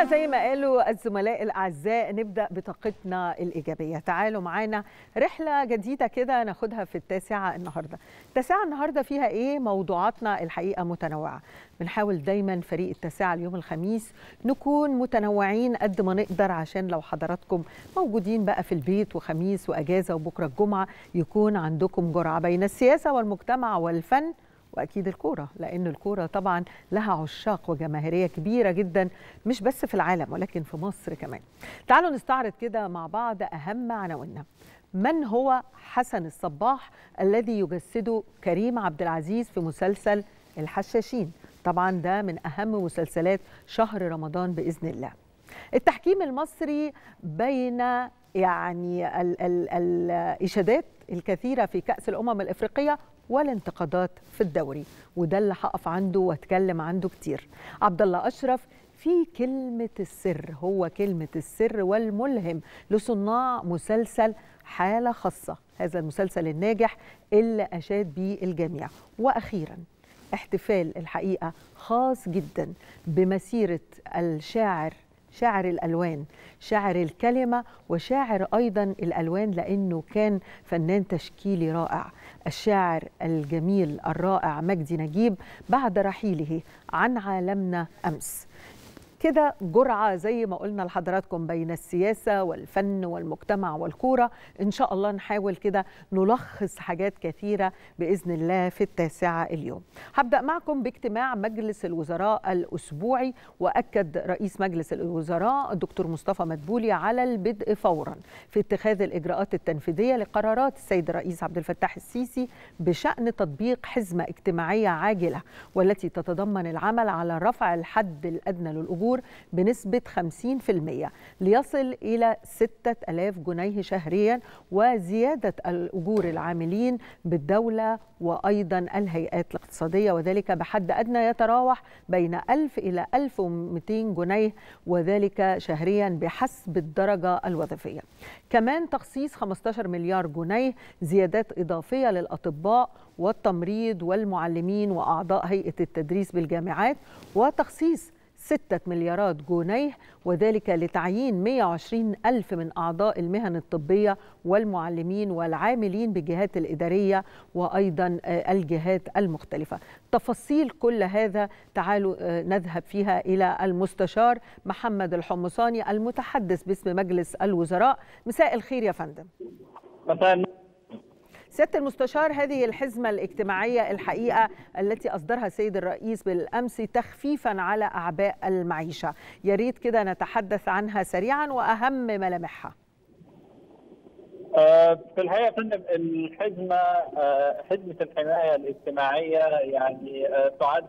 خلونا زي ما قالوا الزملاء الاعزاء نبدا بطاقتنا الايجابيه تعالوا معانا رحله جديده كده ناخدها في التاسعه النهارده التاسعه النهارده فيها ايه موضوعاتنا الحقيقه متنوعه بنحاول دايما فريق التاسعه اليوم الخميس نكون متنوعين قد ما نقدر عشان لو حضراتكم موجودين بقى في البيت وخميس واجازه وبكره الجمعه يكون عندكم جرعه بين السياسه والمجتمع والفن واكيد الكوره لان الكوره طبعا لها عشاق وجماهيريه كبيره جدا مش بس في العالم ولكن في مصر كمان تعالوا نستعرض كده مع بعض اهم عناويننا من هو حسن الصباح الذي يجسده كريم عبد العزيز في مسلسل الحشاشين طبعا ده من اهم مسلسلات شهر رمضان باذن الله التحكيم المصري بين يعني ال ال الاشادات الكثيره في كاس الامم الافريقيه والانتقادات في الدوري وده اللي هقف عنده واتكلم عنده كتير عبد الله اشرف في كلمه السر هو كلمه السر والملهم لصناع مسلسل حاله خاصه هذا المسلسل الناجح اللي اشاد به الجميع واخيرا احتفال الحقيقه خاص جدا بمسيره الشاعر شاعر الالوان شاعر الكلمه وشاعر ايضا الالوان لانه كان فنان تشكيلي رائع الشاعر الجميل الرائع مجدي نجيب بعد رحيله عن عالمنا امس كده جرعه زي ما قلنا لحضراتكم بين السياسه والفن والمجتمع والكوره ان شاء الله نحاول كده نلخص حاجات كثيره باذن الله في التاسعه اليوم هبدا معكم باجتماع مجلس الوزراء الاسبوعي واكد رئيس مجلس الوزراء الدكتور مصطفى مدبولي على البدء فورا في اتخاذ الاجراءات التنفيذيه لقرارات السيد الرئيس عبد الفتاح السيسي بشان تطبيق حزمه اجتماعيه عاجله والتي تتضمن العمل على رفع الحد الادنى للاجور بنسبة 50% ليصل إلى 6000 جنيه شهريا وزيادة الأجور العاملين بالدولة وأيضا الهيئات الاقتصادية وذلك بحد أدنى يتراوح بين 1000 إلى 1200 جنيه وذلك شهريا بحسب الدرجة الوظيفية كمان تخصيص 15 مليار جنيه زيادات إضافية للأطباء والتمريض والمعلمين وأعضاء هيئة التدريس بالجامعات وتخصيص 6 مليارات جنيه وذلك لتعيين 120 ألف من أعضاء المهن الطبية والمعلمين والعاملين بالجهات الإدارية وأيضا الجهات المختلفة تفاصيل كل هذا تعالوا نذهب فيها إلى المستشار محمد الحمصاني المتحدث باسم مجلس الوزراء مساء الخير يا فندم سياده المستشار هذه الحزمه الاجتماعيه الحقيقه التي اصدرها السيد الرئيس بالامس تخفيفا على اعباء المعيشه يا ريت كده نتحدث عنها سريعا واهم ملامحها في الحقيقه يا فندم الحزمه حزمه الحمايه الاجتماعيه يعني تعد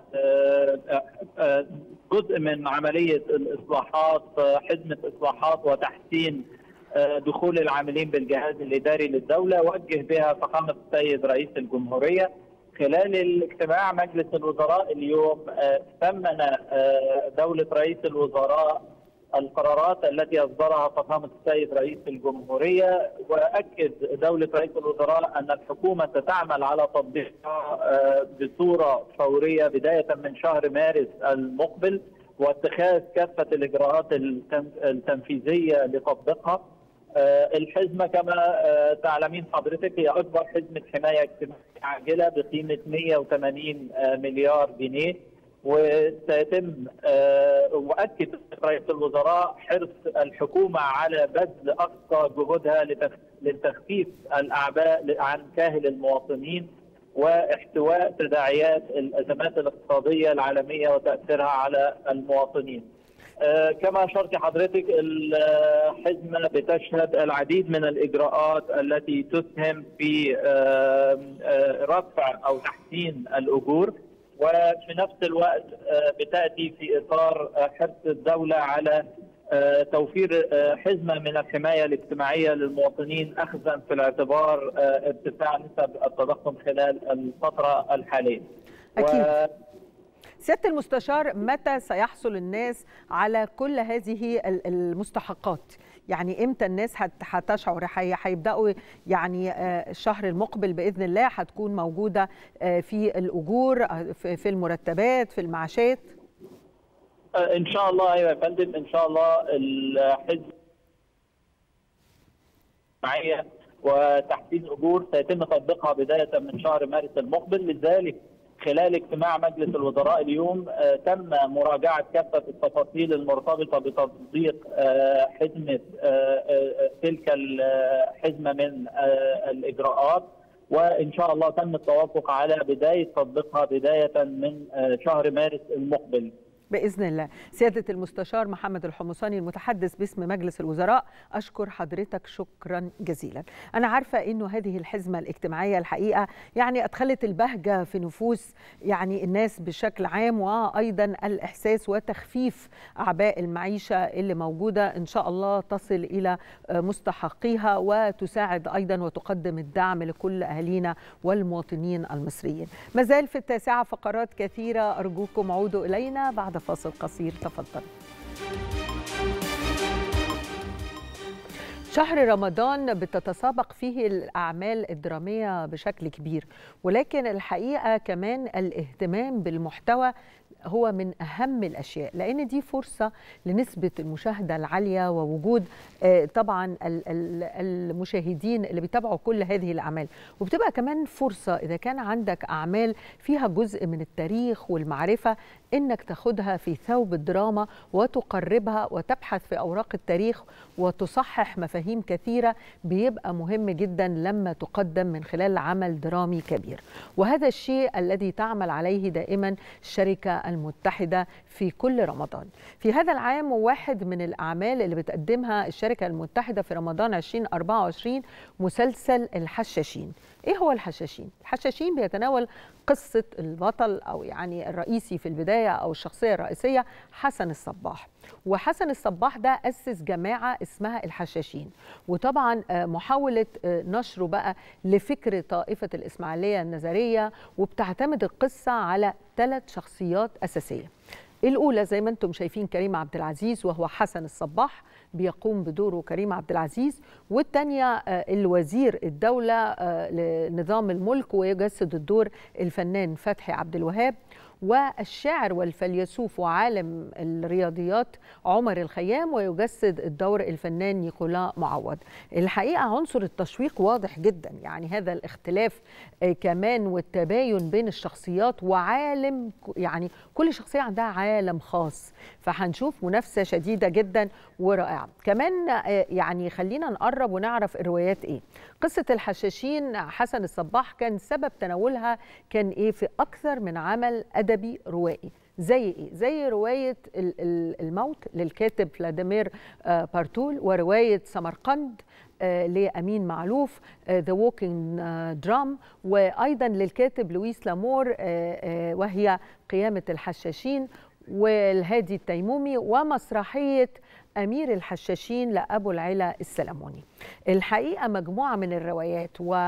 جزء من عمليه الاصلاحات حزمه اصلاحات وتحسين دخول العاملين بالجهاز الاداري للدوله وجه بها فخامه السيد رئيس الجمهوريه خلال الاجتماع مجلس الوزراء اليوم ثمن دوله رئيس الوزراء القرارات التي اصدرها فخامه السيد رئيس الجمهوريه واكد دوله رئيس الوزراء ان الحكومه ستعمل على تطبيقها بصوره فوريه بدايه من شهر مارس المقبل واتخاذ كافه الاجراءات التنفيذيه لتطبيقها الحزمه كما تعلمين حضرتك هي اكبر حزمه حمايه اجتماعيه عاجله بقيمه 180 مليار جنيه وسيتم واكد رئيس الوزراء حرص الحكومه على بذل اقصى جهودها لتخفيف الاعباء عن كاهل المواطنين واحتواء تداعيات الازمات الاقتصاديه العالميه وتاثيرها على المواطنين. آه كما اشرت حضرتك الحزمه بتشهد العديد من الاجراءات التي تسهم في آه آه رفع او تحسين الاجور وفي نفس الوقت بتاتي في اطار حرص الدوله على توفير حزمه من الحمايه الاجتماعيه للمواطنين اخذا في الاعتبار ارتفاع نسب التضخم خلال الفتره الحاليه. أكيد. و... سياده المستشار متى سيحصل الناس على كل هذه المستحقات؟ يعني امتى الناس هتشعر هيبداوا يعني الشهر المقبل باذن الله هتكون موجوده في الاجور في المرتبات في المعاشات ان شاء الله ايوه يا فندم ان شاء الله الحزب معيه وتحديد اجور سيتم تطبيقها بدايه من شهر مارس المقبل لذلك خلال اجتماع مجلس الوزراء اليوم آه تم مراجعه كافه التفاصيل المرتبطه بتطبيق آه حزمه آه تلك الحزمه من الاجراءات وان شاء الله تم التوافق على بدايه تطبيقها بدايه من شهر مارس المقبل. باذن الله سياده المستشار محمد الحمصاني المتحدث باسم مجلس الوزراء اشكر حضرتك شكرا جزيلا انا عارفه انه هذه الحزمه الاجتماعيه الحقيقه يعني ادخلت البهجه في نفوس يعني الناس بشكل عام وايضا الاحساس وتخفيف اعباء المعيشه اللي موجوده ان شاء الله تصل الى مستحقيها وتساعد ايضا وتقدم الدعم لكل اهالينا والمواطنين المصريين ما زال في التاسعه فقرات كثيره ارجوكم عودوا الينا بعد فاصل قصير تفضل شهر رمضان بتتسابق فيه الأعمال الدرامية بشكل كبير ولكن الحقيقة كمان الاهتمام بالمحتوى هو من أهم الأشياء لأن دي فرصة لنسبة المشاهدة العالية ووجود طبعا المشاهدين اللي بيتابعوا كل هذه الأعمال وبتبقى كمان فرصة إذا كان عندك أعمال فيها جزء من التاريخ والمعرفة انك تاخدها في ثوب الدراما وتقربها وتبحث في اوراق التاريخ وتصحح مفاهيم كثيره بيبقى مهم جدا لما تقدم من خلال عمل درامي كبير وهذا الشيء الذي تعمل عليه دائما الشركه المتحده في كل رمضان في هذا العام واحد من الاعمال اللي بتقدمها الشركه المتحده في رمضان 2024 مسلسل الحشاشين ايه هو الحشاشين الحشاشين بيتناول قصه البطل او يعني الرئيسي في البدايه او الشخصيه الرئيسيه حسن الصباح وحسن الصباح ده اسس جماعه اسمها الحشاشين وطبعا محاوله نشره بقى لفكر طائفه الاسماعيليه النظريه وبتعتمد القصه على ثلاث شخصيات اساسيه الاولى زي ما انتم شايفين كريم عبد العزيز وهو حسن الصباح بيقوم بدوره كريم عبد العزيز والثانيه الوزير الدوله لنظام الملك ويجسد الدور الفنان فتحي عبد الوهاب والشاعر والفيلسوف وعالم الرياضيات عمر الخيام ويجسد الدور الفنان نيكولا معوض الحقيقة عنصر التشويق واضح جدا يعني هذا الاختلاف كمان والتباين بين الشخصيات وعالم يعني كل شخصية عندها عالم خاص فهنشوف منافسة شديدة جدا ورائعة كمان يعني خلينا نقرب ونعرف الروايات ايه قصة الحشاشين حسن الصباح كان سبب تناولها كان ايه في اكثر من عمل ادبي روائي زي ايه زي روايه الموت للكاتب فلاديمير بارتول وروايه سمرقند لامين معلوف ذا ووكينج درام وايضا للكاتب لويس لامور وهي قيامه الحشاشين والهادي التيمومي ومسرحيه أمير الحشاشين لأبو العلا السلموني الحقيقة مجموعة من الروايات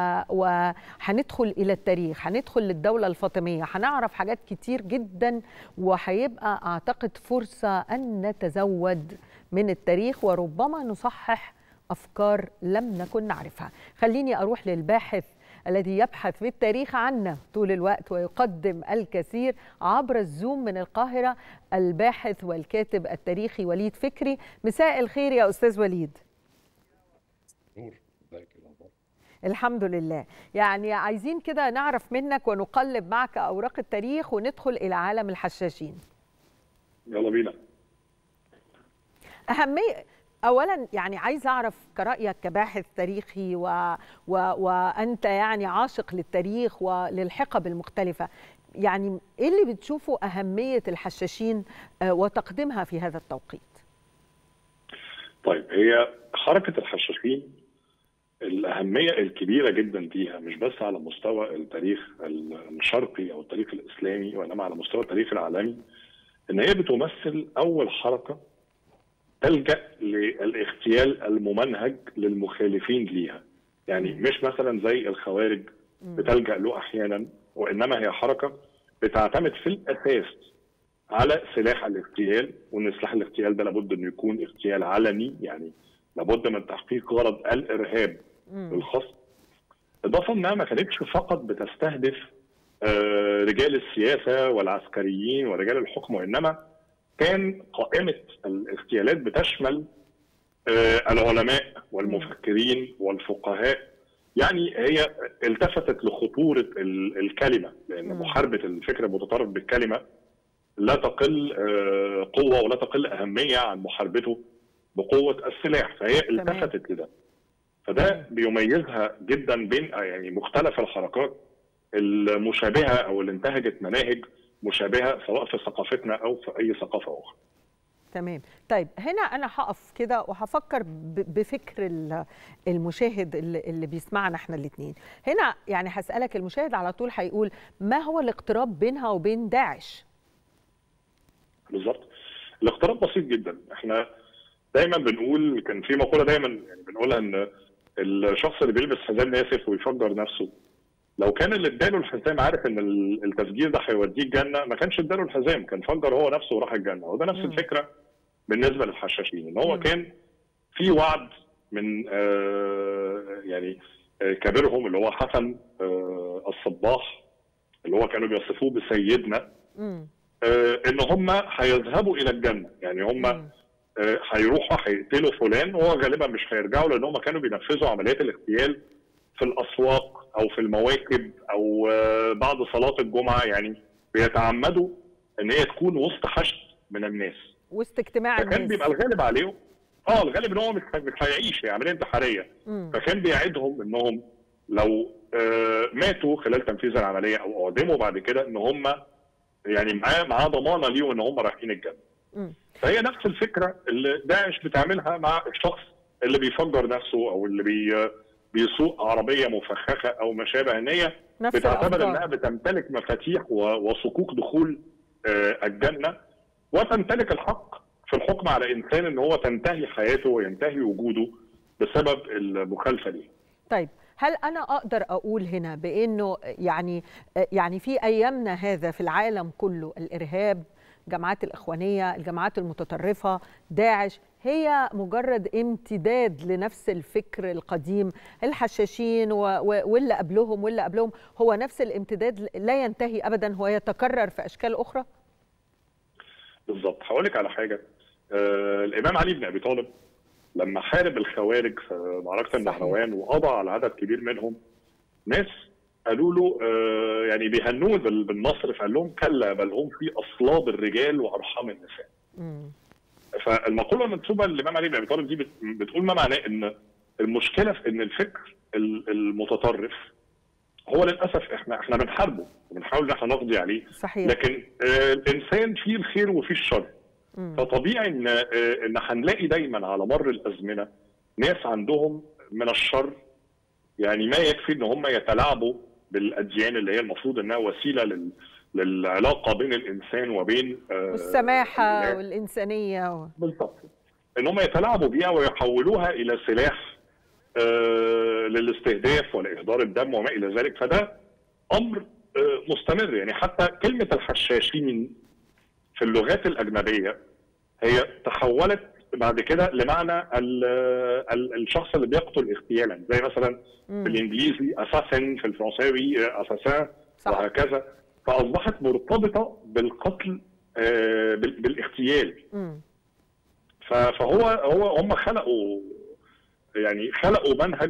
وهندخل و... إلى التاريخ هندخل للدولة الفاطمية هنعرف حاجات كتير جدا وهيبقى أعتقد فرصة أن نتزود من التاريخ وربما نصحح أفكار لم نكن نعرفها خليني أروح للباحث الذي يبحث في التاريخ عنا طول الوقت ويقدم الكثير عبر الزوم من القاهرة الباحث والكاتب التاريخي وليد فكري مساء الخير يا أستاذ وليد نور الحمد لله يعني عايزين كده نعرف منك ونقلب معك أوراق التاريخ وندخل إلى عالم الحشاشين يلا بينا أهمية اولا يعني عايز اعرف كرايك كباحث تاريخي و... و... وانت يعني عاشق للتاريخ وللحقب المختلفه يعني ايه اللي بتشوفه اهميه الحشاشين وتقديمها في هذا التوقيت طيب هي حركه الحشاشين الاهميه الكبيره جدا فيها مش بس على مستوى التاريخ الشرقي او التاريخ الاسلامي وانما على مستوى التاريخ العالمي ان هي بتمثل اول حركه تلجا للاغتيال الممنهج للمخالفين ليها يعني مش مثلا زي الخوارج بتلجا له احيانا وانما هي حركه بتعتمد في الاساس على سلاح الاغتيال وان سلاح الاغتيال ده لابد انه يكون اغتيال علني يعني لابد من تحقيق غرض الارهاب الخاص اضافه انها ما كانتش فقط بتستهدف رجال السياسه والعسكريين ورجال الحكم وانما كان قائمه الاغتيالات بتشمل آه، العلماء والمفكرين والفقهاء يعني هي التفتت لخطوره ال- الكلمه لان مم. محاربه الفكر المتطرف بالكلمه لا تقل آه، قوه ولا تقل اهميه عن محاربته بقوه السلاح فهي تمام. التفتت لده فده بيميزها جدا بين يعني مختلف الحركات المشابهه او اللي انتهجت مناهج مشابهه سواء في ثقافتنا او في اي ثقافه اخرى. تمام طيب هنا انا هقف كده وهفكر ب- بفكر ال- المشاهد اللي اللي بيسمعنا احنا الاثنين هنا يعني هسالك المشاهد على طول هيقول ما هو الاقتراب بينها وبين داعش بالظبط. الاقتراب بسيط جدا، احنا دايما بنقول كان في مقوله دايما يعني بنقولها ان الشخص اللي بيلبس حزام ناسف ويفجر نفسه لو كان اللي اداله الحزام عارف ان ال- التفجير ده هيوديه الجنه ما كانش اداله الحزام كان فجر هو نفسه وراح الجنه وده نفس مم. الفكره بالنسبه للحشاشين ان هو مم. كان في وعد من آه يعني آه كبيرهم اللي هو حسن آه الصباح اللي هو كانوا بيصفوه بسيدنا امم آه ان هم هيذهبوا الى الجنه يعني هم مم. آه، هيروحوا هيقتلوا فلان وهو غالبا مش هيرجعوا لان هم كانوا بينفذوا عمليات الاغتيال في الاسواق او في المواكب او آه، بعد صلاه الجمعه يعني بيتعمدوا ان هي تكون وسط حشد من الناس وسط اجتماع فكان الناس بيبقى الغالب عليهم اه الغالب ان هو مش مش هيعيش هي عمليه انتحاريه مم. فكان بيعدهم انهم لو آه، ماتوا خلال تنفيذ العمليه او اعدموا بعد كده ان هم يعني معاه معاه ضمانه ليهم ان هم رايحين الجنه مم. فهي نفس الفكره اللي داعش بتعملها مع الشخص اللي بيفجر نفسه او اللي بي بيسوق عربيه مفخخه او ما شابه ان هي نفس بتعتبر الأفكار. انها بتمتلك مفاتيح و- وصكوك دخول آه، الجنه وتمتلك الحق في الحكم على انسان ان هو تنتهي حياته وينتهي وجوده بسبب المخالفه دي. طيب هل انا اقدر اقول هنا بانه يعني يعني في ايامنا هذا في العالم كله الارهاب جماعات الاخوانيه الجماعات المتطرفه داعش هي مجرد امتداد لنفس الفكر القديم الحشاشين و- و- واللي قبلهم واللي قبلهم هو نفس الامتداد لا ينتهي ابدا هو يتكرر في اشكال اخرى بالظبط هقول لك على حاجه آه الامام علي بن ابي طالب لما حارب الخوارج في معركه صحيح. النهروان وقضى على عدد كبير منهم ناس قالوا له آه يعني بيهنوه بال- بالنصر فقال لهم كلا بل هم في اصلاب الرجال وارحام النساء مم. فالمقوله المنسوبه للامام علي بن ابي طالب دي بت- بتقول ما معناه ان المشكله في ان الفكر ال- المتطرف هو للاسف احنا احنا بنحاربه وبنحاول ان احنا نقضي عليه صحيح لكن آه الانسان فيه الخير وفيه الشر مم. فطبيعي ان آه، ان هنلاقي دايما على مر الازمنه ناس عندهم من الشر يعني ما يكفي ان هم يتلاعبوا بالاديان اللي هي المفروض انها وسيله لل للعلاقه بين الانسان وبين آه، والسماحه الناس. والانسانيه و... بالضبط ان هم يتلاعبوا بيها ويحولوها الى سلاح آه، للاستهداف ولاهدار الدم وما الى ذلك فده امر آه، مستمر يعني حتى كلمه الحشاشين في اللغات الاجنبيه هي تحولت بعد كده لمعنى ال ال الشخص اللي بيقتل اغتيالا زي مثلا في مم. الانجليزي اساسن في الفرنساوي اساسان صح وهكذا فاصبحت مرتبطه بالقتل آه، بال- بالاغتيال مم. ف- فهو هو هم خلقوا يعني خلقوا منهج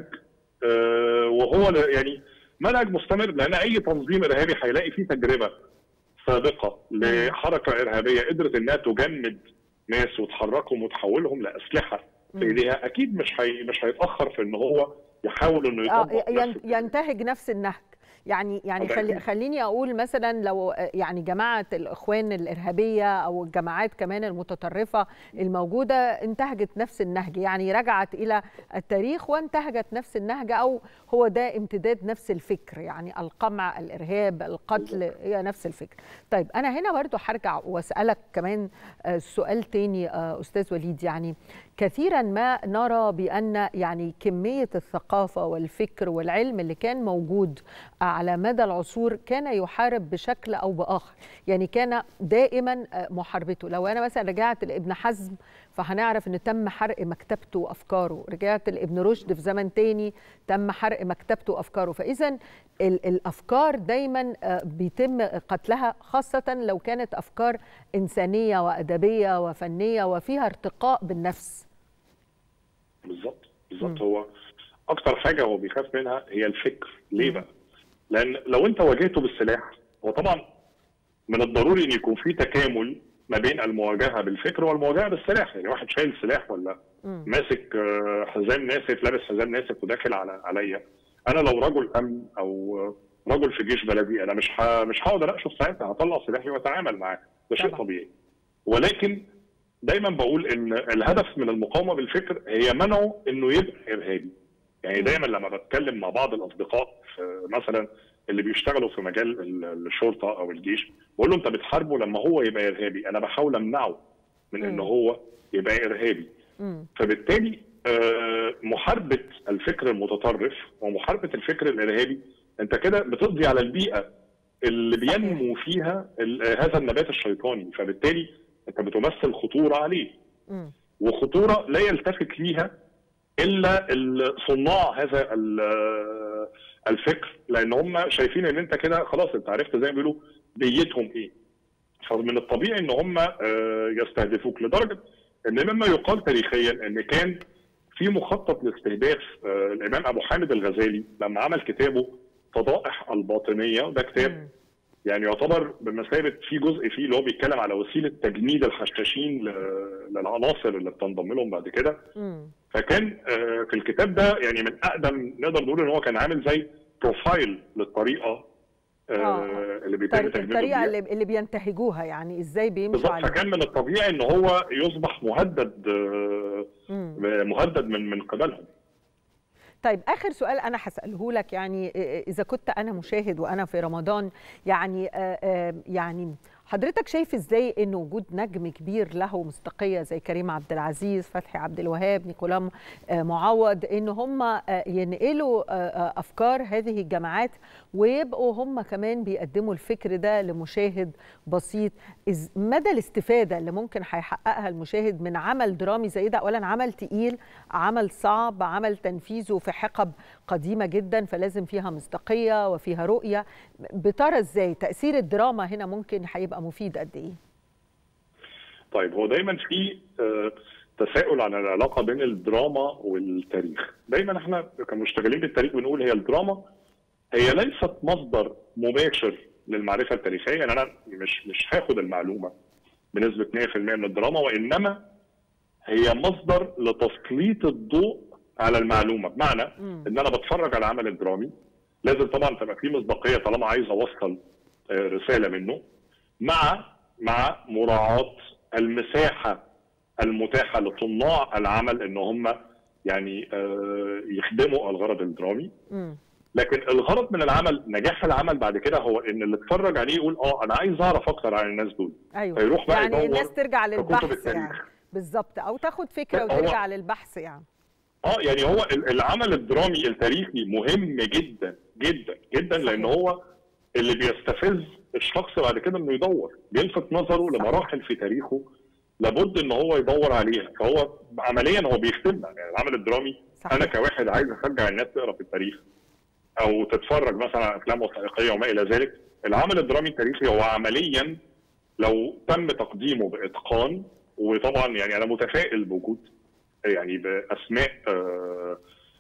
آه، وهو ل- يعني منهج مستمر لان اي تنظيم ارهابي هيلاقي فيه تجربه سابقه لحركه ارهابيه قدرت انها تجمد ناس وتحركهم وتحولهم لاسلحه في مم. ايديها اكيد مش هي مش هيتاخر في ان هو يحاول انه اه يطبق ين- نفس ينتهج نفس النهج يعني يعني طبعاً. خلي خليني اقول مثلا لو آه، يعني جماعه الاخوان الارهابيه او الجماعات كمان المتطرفه الموجوده انتهجت نفس النهج يعني رجعت الى التاريخ وانتهجت نفس النهج او هو ده امتداد نفس الفكر يعني القمع الارهاب القتل هي نفس الفكر طيب انا هنا برضو هرجع واسالك كمان آه، سؤال تاني آه، استاذ وليد يعني كثيرا ما نرى بان يعني كميه الثقافه والفكر والعلم اللي كان موجود على مدى العصور كان يحارب بشكل او باخر يعني كان دائما محاربته لو انا مثلا رجعت لابن حزم فهنعرف ان تم حرق مكتبته وافكاره رجعت لابن رشد في زمن تاني تم حرق مكتبته وافكاره فاذا الافكار دايما بيتم قتلها خاصه لو كانت افكار انسانيه وادبيه وفنيه وفيها ارتقاء بالنفس بالظبط بالظبط هو اكتر حاجه هو بيخاف منها هي الفكر ليه بقى لان لو انت واجهته بالسلاح هو طبعا من الضروري ان يكون في تكامل ما بين المواجهه بالفكر والمواجهه بالسلاح يعني واحد شايل سلاح ولا مم. ماسك آه، حزام ناسف لابس حزام ناسف وداخل على عليا انا لو رجل امن او آه، رجل في جيش بلدي انا مش ه... مش هقدر اقشف ساعتها هطلع سلاحي واتعامل معاه ده شيء طبعا. طبيعي ولكن دايما بقول ان الهدف من المقاومه بالفكر هي منعه انه يبقى ارهابي يعني دايما لما بتكلم مع بعض الاصدقاء في مثلا اللي بيشتغلوا في مجال ال- الشرطه او الجيش بقول له انت بتحاربه لما هو يبقى ارهابي انا بحاول امنعه من ان مم. هو يبقى ارهابي مم. فبالتالي آه، محاربه الفكر المتطرف ومحاربه الفكر الارهابي انت كده بتقضي على البيئه اللي صحيح. بينمو فيها ال- هذا النبات الشيطاني فبالتالي انت بتمثل خطوره عليه مم. وخطوره لا يلتفت ليها الا ال- صناع هذا ال- الفكر لان هم شايفين ان انت كده خلاص انت عرفت زي ما بيقولوا بيتهم ايه فمن الطبيعي ان هم آه، يستهدفوك لدرجه ان مما يقال تاريخيا ان كان في مخطط لاستهداف آه، الامام ابو حامد الغزالي لما عمل كتابه فضائح الباطنيه وده كتاب مم. يعني يعتبر بمثابه في جزء فيه اللي هو بيتكلم على وسيله تجنيد الحشاشين ل- للعناصر اللي بتنضم لهم بعد كده مم. فكان آه، في الكتاب ده يعني من اقدم نقدر نقول ان هو كان عامل زي بروفايل للطريقه آه، آه. اللي بيتم الطريقه تجنيده الطريقة بيها. اللي اللي بينتهجوها يعني ازاي بيمشوا بالظبط عليها فكان من الطبيعي ان هو يصبح مهدد آه، مم. مهدد من من قبلهم طيب اخر سؤال انا هساله لك يعني اذا كنت انا مشاهد وانا في رمضان يعني آه، آه، يعني حضرتك شايف ازاي ان وجود نجم كبير له مصداقيه زي كريم عبد العزيز فتحي عبد الوهاب نيكولا آه، معوض ان هم آه، ينقلوا آه، آه، افكار هذه الجماعات ويبقوا هم كمان بيقدموا الفكر ده لمشاهد بسيط إز- مدى الاستفاده اللي ممكن هيحققها المشاهد من عمل درامي زي ده اولا عمل تقيل عمل صعب عمل تنفيذه في حقب قديمه جدا فلازم فيها مصداقيه وفيها رؤيه بترى ازاي تاثير الدراما هنا ممكن هيبقى مفيد قد ايه طيب هو دايما في آه، تساؤل عن العلاقه بين الدراما والتاريخ دايما احنا كمشتغلين بالتاريخ بنقول هي الدراما هي ليست مصدر مباشر للمعرفه التاريخيه يعني انا مش مش هاخد المعلومه بنسبه 100% من الدراما وانما هي مصدر لتسليط الضوء على المعلومه بمعنى مم. ان انا بتفرج على عمل الدرامي لازم طبعا تبقى فيه مصداقيه طالما عايز اوصل آه، رساله منه مع مع مراعاه المساحه المتاحه لصناع العمل ان هم يعني آه، يخدموا الغرض الدرامي مم. لكن الغرض من العمل نجاح العمل بعد كده هو ان اللي اتفرج عليه يقول اه انا عايز اعرف اكتر عن الناس دول ايوه فيروح بقى يعني يدور الناس ترجع في كتب للبحث التاريخ. يعني بالظبط او تاخد فكره لا، هو- وترجع للبحث يعني اه يعني هو ال- العمل الدرامي التاريخي مهم جدا جدا جدا لان صحيح. هو اللي بيستفز الشخص بعد كده انه يدور بيلفت نظره صحيح. لمراحل في تاريخه لابد ان هو يدور عليها فهو عمليا هو بيخدمنا يعني العمل الدرامي صحيح. انا كواحد عايز اشجع الناس تقرا في التاريخ او تتفرج مثلا على افلام وثائقيه وما الى ذلك العمل الدرامي التاريخي هو عمليا لو تم تقديمه باتقان وطبعا يعني انا متفائل بوجود يعني باسماء آه،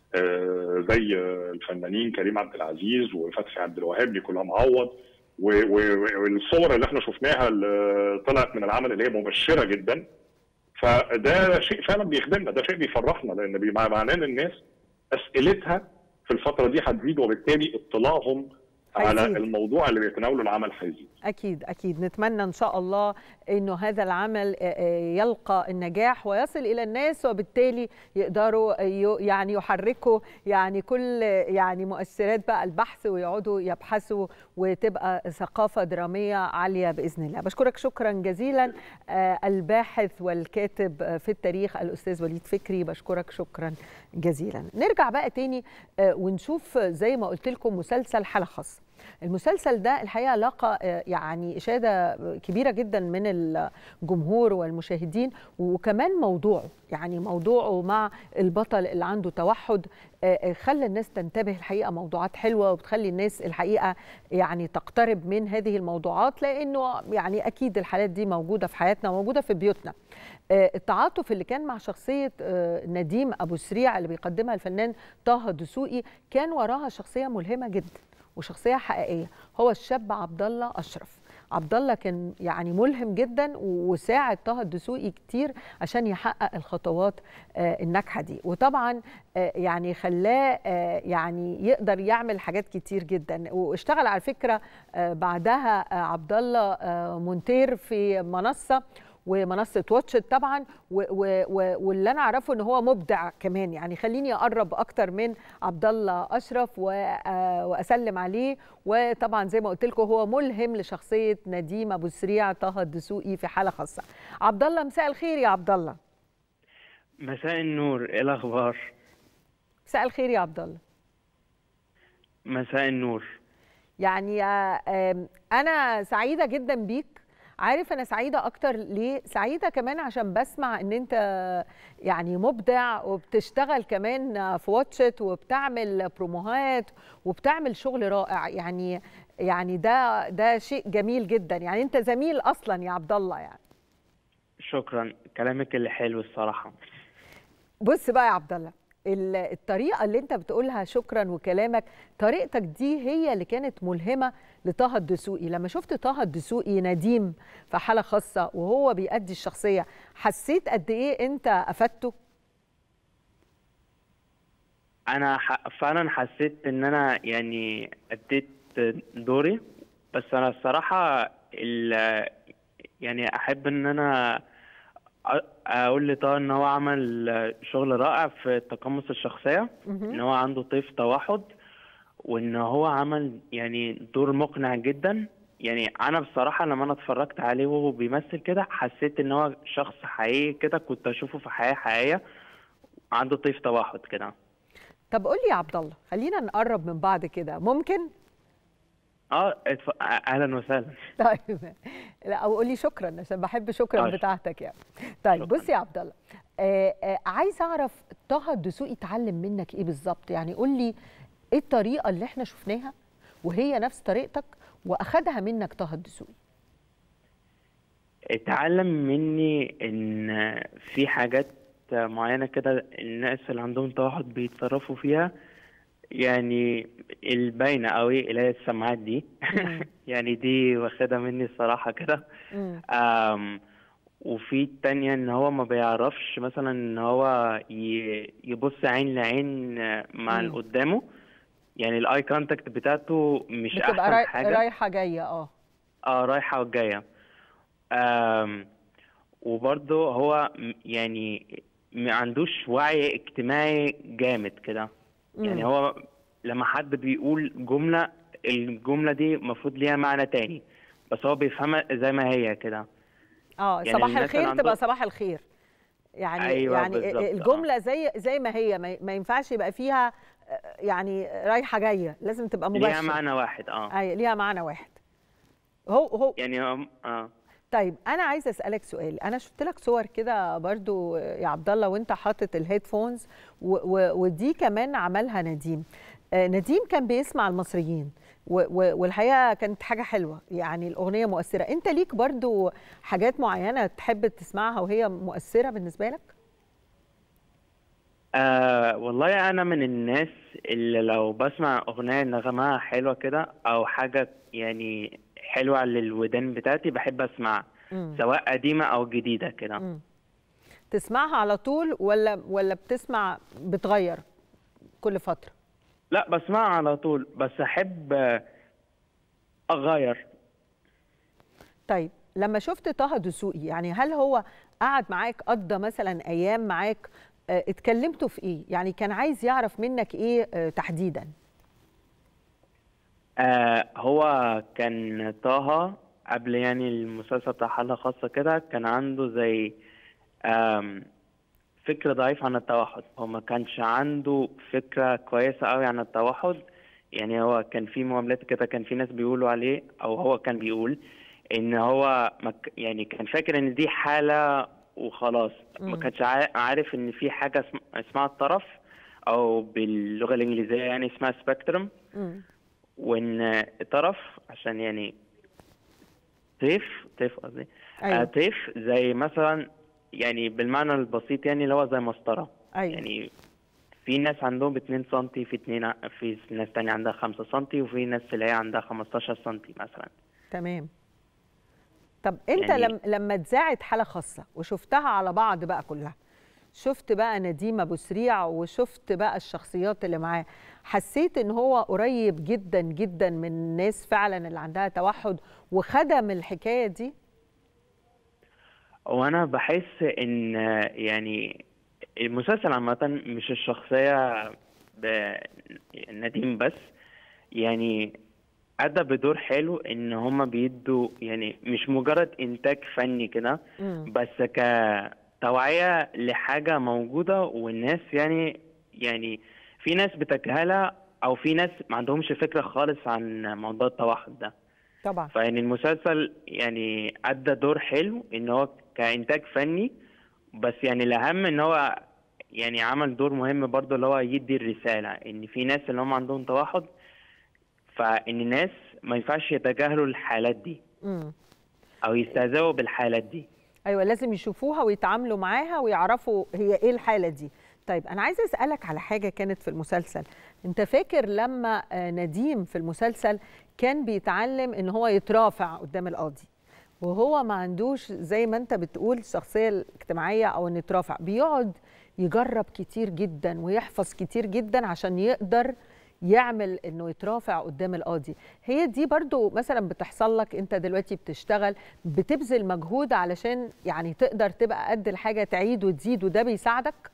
آه، زي آه، الفنانين كريم عبد العزيز وفتحي عبد الوهاب نيكولا معوض و- و- والصور اللي احنا شفناها اللي طلعت من العمل اللي هي مبشره جدا فده شيء فعلا بيخدمنا ده شيء بيفرحنا لان بي- معناه ان الناس اسئلتها في الفتره دي هتزيد وبالتالي اطلاعهم على هيزيد. الموضوع اللي بيتناوله العمل هيزيد اكيد اكيد نتمنى ان شاء الله انه هذا العمل آه، آه، يلقى النجاح ويصل الى الناس وبالتالي يقدروا ي- يعني يحركوا يعني كل يعني مؤثرات بقى البحث ويقعدوا يبحثوا وتبقى ثقافه دراميه عاليه باذن الله بشكرك شكرا جزيلا آه، الباحث والكاتب آه، في التاريخ الاستاذ وليد فكري بشكرك شكرا جزيلا نرجع بقى تاني آه، ونشوف زي ما قلت لكم مسلسل حاله خاصه المسلسل ده الحقيقه لقى آه، يعني اشاده كبيره جدا من الجمهور والمشاهدين وكمان موضوعه يعني موضوعه مع البطل اللي عنده توحد آه، آه، خلى الناس تنتبه الحقيقه موضوعات حلوه وبتخلي الناس الحقيقه يعني تقترب من هذه الموضوعات لانه يعني اكيد الحالات دي موجوده في حياتنا وموجوده في بيوتنا آه، التعاطف اللي كان مع شخصيه آه، نديم ابو سريع اللي بيقدمها الفنان طه دسوقي كان وراها شخصيه ملهمه جدا وشخصيه حقيقيه هو الشاب عبد الله اشرف عبد الله كان يعني ملهم جدا وساعد طه الدسوقي كتير عشان يحقق الخطوات آه، الناجحه دي وطبعا آه، يعني خلاه آه، يعني يقدر يعمل حاجات كتير جدا واشتغل على فكره آه، بعدها آه، عبد الله آه، مونتير في منصه ومنصه واتشت طبعا و و و واللي انا اعرفه ان هو مبدع كمان يعني خليني اقرب اكتر من عبد الله اشرف و- آه، واسلم عليه وطبعا زي ما قلت لكم هو ملهم لشخصيه نديم ابو سريع طه الدسوقي في حاله خاصه عبد الله مساء الخير يا عبد الله مساء النور ايه الاخبار مساء الخير يا عبد الله مساء النور يعني آه، آم، انا سعيده جدا بيك عارف انا سعيده اكتر ليه سعيده كمان عشان بسمع ان انت يعني مبدع وبتشتغل كمان في واتشت وبتعمل بروموهات وبتعمل شغل رائع يعني يعني ده ده شيء جميل جدا يعني انت زميل اصلا يا عبد الله يعني شكرا كلامك اللي حلو الصراحة بص بقى يا عبد الله ال- الطريقه اللي انت بتقولها شكرا وكلامك طريقتك دي هي اللي كانت ملهمه لطه الدسوقي لما شفت طه الدسوقي نديم في حاله خاصه وهو بيأدي الشخصيه حسيت قد ايه انت افدته انا ح... فعلا حسيت ان انا يعني اديت دوري بس انا الصراحة ال... يعني احب ان انا أ- اقول لطه ان هو عمل شغل رائع في تقمص الشخصية ان هو عنده طيف توحد وان هو عمل يعني دور مقنع جدا يعني انا بصراحه لما انا اتفرجت عليه وهو بيمثل كده حسيت ان هو شخص حقيقي كده كنت اشوفه في حياه حقيقيه عنده طيف توحد كده طب قول لي يا عبد الله خلينا نقرب من بعض كده ممكن اه اتف... اهلا وسهلا طيب لا او قول لي شكرا عشان بحب شكرا آه، بتاعتك يعني طيب شكراً. بص يا عبد الله آه آه عايز اعرف طه الدسوقي اتعلم منك ايه بالظبط يعني قول لي ايه الطريقه اللي احنا شفناها وهي نفس طريقتك واخدها منك طه الدسوقي اتعلم مني ان في حاجات معينه كده الناس اللي عندهم توحد بيتصرفوا فيها يعني الباينه قوي اللي هي السماعات دي يعني دي واخدها مني الصراحه كده مم. أم وفي التانية ان هو ما بيعرفش مثلا ان هو ي- يبص عين لعين مع اللي مم. قدامه يعني الاي كونتاكت بتاعته مش بتبقى احسن راي... حاجة رايحه جايه اه اه رايحة وجاية أم وبرضه هو م- يعني ما عندوش وعي اجتماعي جامد كده يعني مم. هو لما حد بيقول جملة الجملة دي المفروض ليها معنى تاني بس هو بيفهمها زي ما هي كده اه يعني صباح الناس الخير اللي تبقى عندهم- صباح الخير يعني أيوة يعني بالظبط، آه. الجمله زي زي ما هي ما ما ينفعش يبقى فيها آه، يعني رايحه جايه لازم تبقى ليها مباشره معنى واحد اه اي ليها معنى واحد هو هو يعني هم- اه طيب انا عايزه اسالك سؤال انا شفت لك صور كده برضو يا عبد الله وانت حاطط الهيدفونز و- و- ودي كمان عملها نديم آه، نديم كان بيسمع المصريين و- و- والحقيقه كانت حاجه حلوه يعني الاغنيه مؤثره انت ليك برضو حاجات معينه تحب تسمعها وهي مؤثره بالنسبه لك آه والله انا من الناس اللي لو بسمع اغنيه نغمها حلوه كده او حاجه يعني حلوه للودان بتاعتي بحب اسمعها مم. سواء قديمه او جديده كده مم. تسمعها على طول ولا ولا بتسمع بتغير كل فتره لا بسمعها على طول بس احب آه، اغير طيب لما شفت طه دسوقي يعني هل هو قعد معاك قضى مثلا ايام معاك آه، اتكلمتوا في ايه يعني كان عايز يعرف منك ايه آه، تحديدا آه هو كان طه قبل يعني المسلسل بتاع حالة خاصة كده كان عنده زي آم فكرة ضعيفة عن التوحد هو ما كانش عنده فكرة كويسة قوي عن التوحد يعني هو كان في معاملات كده كان في ناس بيقولوا عليه او هو كان بيقول ان هو مك يعني كان فاكر ان دي حالة وخلاص ما مم. كانش عا- عارف ان في حاجة اسم- اسمها الطرف او باللغة الانجليزية يعني اسمها سبيكترم مم. وان طرف عشان يعني طيف طيف قصدي آه، ايوه طيف زي مثلا يعني بالمعنى البسيط يعني اللي هو زي مسطرة ايوه يعني في ناس عندهم 2 سم في اتنين في ناس تانية عندها 5 سم وفي ناس اللي هي عندها 15 سم مثلا تمام طب انت يعني- لم لما اتذاعت حاله خاصه وشفتها على بعض بقى كلها شفت بقى نديم ابو سريع وشفت بقى الشخصيات اللي معاه حسيت ان هو قريب جدا جدا من الناس فعلا اللي عندها توحد وخدم الحكايه دي وانا بحس ان يعني المسلسل عامة مش الشخصية ب- نديم بس يعني أدى بدور حلو إن هما بيدوا يعني مش مجرد إنتاج فني كده مم. بس كتوعية لحاجة موجودة والناس يعني يعني في ناس بتجهلها أو في ناس ما عندهمش فكرة خالص عن موضوع التوحد ده طبعا فيعني المسلسل يعني أدى دور حلو إن هو كإنتاج فني بس يعني الأهم إن هو يعني عمل دور مهم برضه اللي هو يدي الرسالة إن في ناس اللي هم عندهم توحد فإن الناس ما ينفعش يتجاهلوا الحالات دي مم. أو يستهزئوا بالحالات دي ايوه لازم يشوفوها ويتعاملوا معاها ويعرفوا هي ايه الحاله دي طيب انا عايزه اسالك على حاجه كانت في المسلسل انت فاكر لما آه، نديم في المسلسل كان بيتعلم ان هو يترافع قدام القاضي وهو ما عندوش زي ما انت بتقول الشخصيه الاجتماعيه او ان يترافع بيقعد يجرب كتير جدا ويحفظ كتير جدا عشان يقدر يعمل انه يترافع قدام القاضي هي دي برضو مثلا بتحصل لك انت دلوقتي بتشتغل بتبذل مجهود علشان يعني تقدر تبقى قد الحاجه تعيد وتزيد وده بيساعدك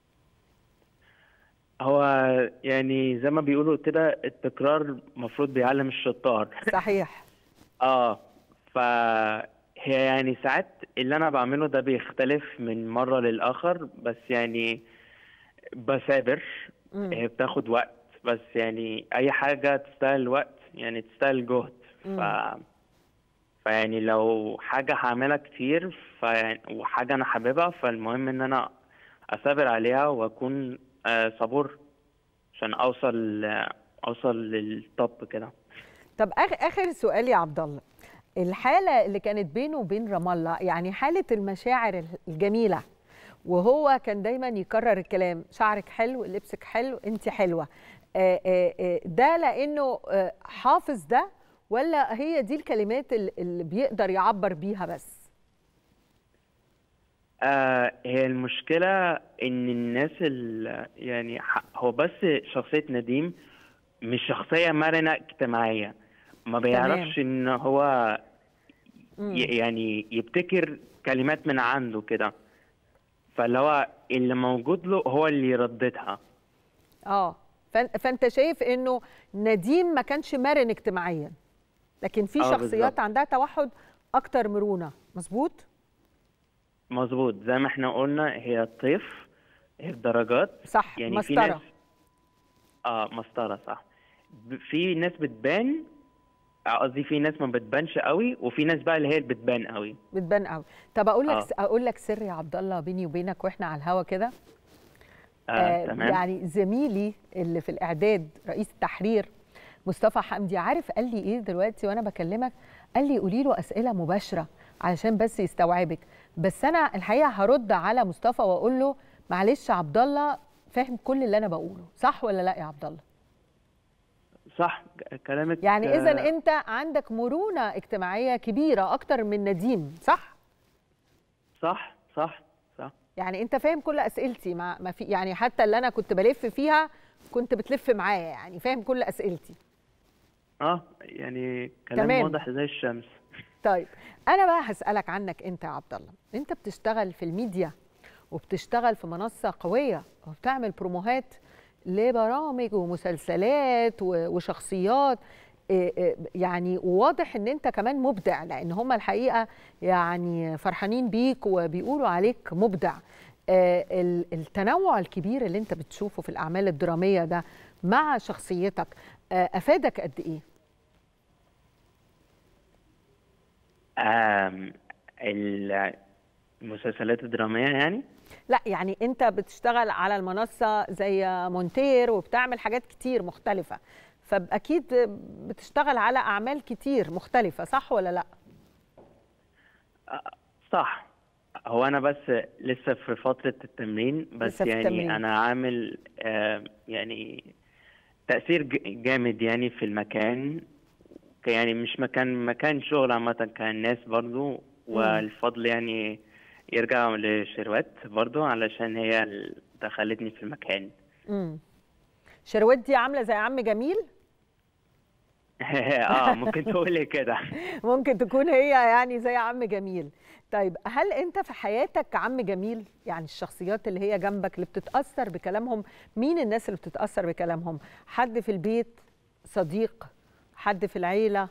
هو يعني زي ما بيقولوا كده التكرار المفروض بيعلم الشطار صحيح اه فهي يعني ساعات اللي انا بعمله ده بيختلف من مرة للآخر بس يعني بثابر مم. هي بتاخد وقت بس يعني اي حاجة تستاهل وقت يعني تستاهل جهد ف مم. فيعني لو حاجة هعملها كتير فيعني وحاجة انا حاببها فالمهم ان انا اثابر عليها واكون آه، صبور عشان اوصل اوصل للتوب كده طب آخر, اخر سؤال يا عبد الله الحاله اللي كانت بينه وبين رام الله يعني حاله المشاعر الجميله وهو كان دايما يكرر الكلام شعرك حلو لبسك حلو انت حلوه آه، آه، آه، ده لانه آه، حافظ ده ولا هي دي الكلمات اللي اللي بيقدر يعبر بيها بس آه هي المشكلة إن الناس ال يعني ح- هو بس شخصية نديم مش شخصية مرنة اجتماعية ما بيعرفش إن هو مم. ي- يعني يبتكر كلمات من عنده كده فاللي هو اللي موجود له هو اللي يرددها اه فن- فانت شايف انه نديم ما كانش مرن اجتماعيا لكن في آه، شخصيات بالظبط. عندها توحد اكتر مرونه مظبوط مظبوط زي ما احنا قلنا هي طيف هي بدرجات صح يعني في مسطره ناس اه مسطرة صح ب- في ناس بتبان آه، قصدي في ناس ما بتبانش قوي وفي ناس بقى اللي هي اللي بتبان قوي بتبان قوي طب اقول لك آه. اقول لك سر يا عبد الله بيني وبينك واحنا على الهوا كده آه آه تمام يعني زميلي اللي في الاعداد رئيس التحرير مصطفى حمدي عارف قال لي ايه دلوقتي وانا بكلمك قال لي قولي له اسئله مباشره علشان بس يستوعبك بس انا الحقيقه هرد على مصطفى واقول له معلش عبد الله فاهم كل اللي انا بقوله صح ولا لا يا عبد الله صح ك- كلامك يعني اذا آه، انت عندك مرونه اجتماعيه كبيره اكتر من نديم صح صح صح صح يعني انت فاهم كل اسئلتي ما ما في يعني حتى اللي انا كنت بلف فيها كنت بتلف معايا يعني فاهم كل اسئلتي اه يعني كلام تمام. واضح زي الشمس طيب انا بقى هسالك عنك انت يا عبد الله انت بتشتغل في الميديا وبتشتغل في منصه قويه وبتعمل بروموهات لبرامج ومسلسلات و- وشخصيات إيه إيه يعني واضح ان انت كمان مبدع لان هم الحقيقه يعني فرحانين بيك وبيقولوا عليك مبدع آه، ال- التنوع الكبير اللي انت بتشوفه في الاعمال الدراميه ده مع شخصيتك آه، افادك قد ايه آم، ال- المسلسلات الدرامية يعني لا يعني انت بتشتغل على المنصه زي مونتير وبتعمل حاجات كتير مختلفه فاكيد بتشتغل على اعمال كتير مختلفه صح ولا لا صح هو انا بس لسه في فترة التمرين بس لسه في يعني التمرين. انا عامل آه، يعني تأثير ج- جامد يعني في المكان ك- يعني مش مكان مكان شغل عامة كان ناس برضو والفضل يعني يرجع لشروات برضو علشان هي اللي دخلتني في المكان امم شروات دي عامله زي عم جميل اه ممكن تقولي كده ممكن تكون هي يعني زي عم جميل طيب هل انت في حياتك عم جميل يعني الشخصيات اللي هي جنبك اللي بتتاثر بكلامهم مين الناس اللي بتتاثر بكلامهم حد في البيت صديق حد في العيله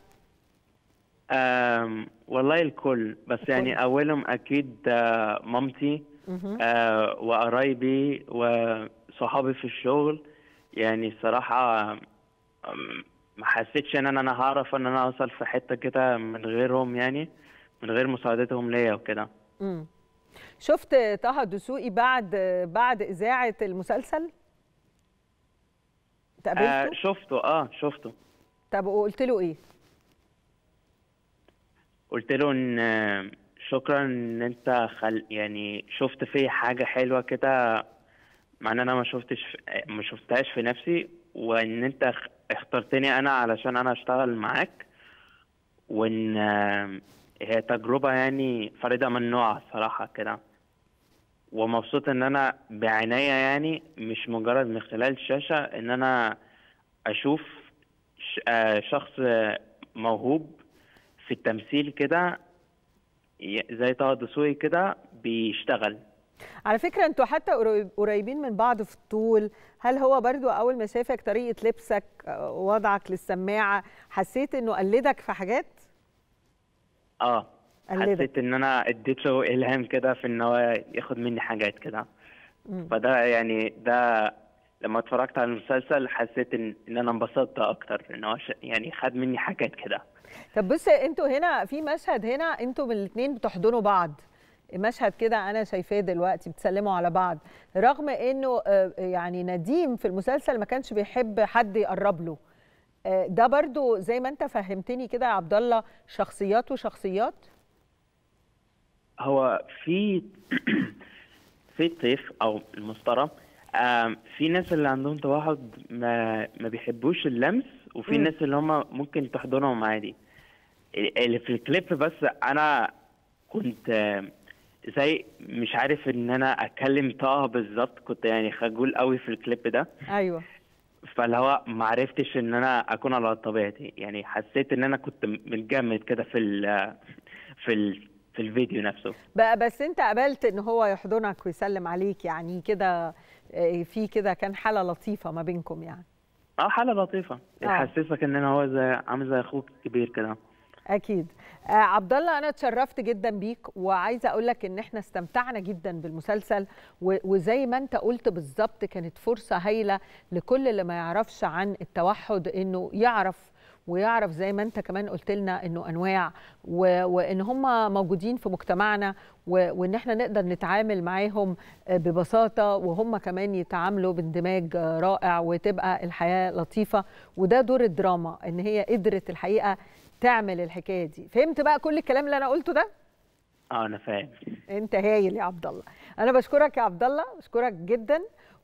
آم، والله الكل بس يعني أولهم أكيد آه، مامتي آه، وقرايبي وصحابي في الشغل يعني الصراحة آم، ما حسيتش إن أنا أنا هعرف إن أنا أوصل في حتة كده من غيرهم يعني من غير مساعدتهم ليا وكده امم شفت طه دسوقي بعد بعد اذاعه المسلسل آه تقابلته شفته اه شفته طب وقلت له ايه قلت له ان آه، شكرا ان انت خل يعني شفت فيه حاجة حلوة كده مع ان انا ما شفتش في... ما شفتهاش في نفسي وان انت اخ- اخترتني انا علشان انا اشتغل معاك وان آه، هي تجربة يعني فريدة من نوعها صراحة كده ومبسوط ان انا بعناية يعني مش مجرد من خلال الشاشة ان انا اشوف ش- آه، شخص آه، موهوب في التمثيل كده ي- زي طه دسوقي كده بيشتغل على فكرة انتوا حتى قريب- قريبين من بعض في الطول هل هو برضو أول ما شافك طريقة لبسك آه، وضعك للسماعة حسيت إنه قلدك في حاجات؟ اه قلدك. حسيت ان انا اديت له الهام كده في ان هو ياخد مني حاجات كده فده يعني ده لما اتفرجت على المسلسل حسيت ان ان انا انبسطت اكتر ان هو ش- يعني خد مني حاجات كده طب بص انتوا هنا في مشهد هنا انتوا الاثنين بتحضنوا بعض مشهد كده انا شايفاه دلوقتي بتسلموا على بعض رغم انه آه، يعني نديم في المسلسل ما كانش بيحب حد يقرب له آه، ده برضو زي ما انت فهمتني كده يا عبد الله شخصيات وشخصيات هو في في الطيف او المسطره آم، في ناس اللي عندهم توحد ما ما بيحبوش اللمس وفي مم. ناس اللي هم ممكن تحضنهم عادي اللي في الكليب بس انا كنت آم، زي مش عارف ان انا اتكلم طه بالظبط كنت يعني خجول قوي في الكليب ده ايوه فاللي هو ما عرفتش ان انا اكون على طبيعتي يعني حسيت ان انا كنت متجمد كده في ال في ال في الفيديو نفسه بقى بس انت قبلت ان هو يحضنك ويسلم عليك يعني كده آه، في كده كان حالة لطيفة ما بينكم يعني اه حالة لطيفة آه. يحسسك ان انا هو زي عامل زي اخوك كبير كده اكيد آه عبد الله انا اتشرفت جدا بيك وعايزه اقول لك ان احنا استمتعنا جدا بالمسلسل و- وزي ما انت قلت بالظبط كانت فرصه هايله لكل اللي ما يعرفش عن التوحد انه يعرف ويعرف زي ما انت كمان قلت لنا انه انواع و... وان هم موجودين في مجتمعنا و... وان احنا نقدر نتعامل معاهم آه، ببساطه وهم كمان يتعاملوا باندماج آه، رائع وتبقى الحياه لطيفه وده دور الدراما ان هي قدرت الحقيقه تعمل الحكايه دي فهمت بقى كل الكلام اللي انا قلته ده اه انا فاهم انت هايل يا عبد الله انا بشكرك يا عبد الله بشكرك جدا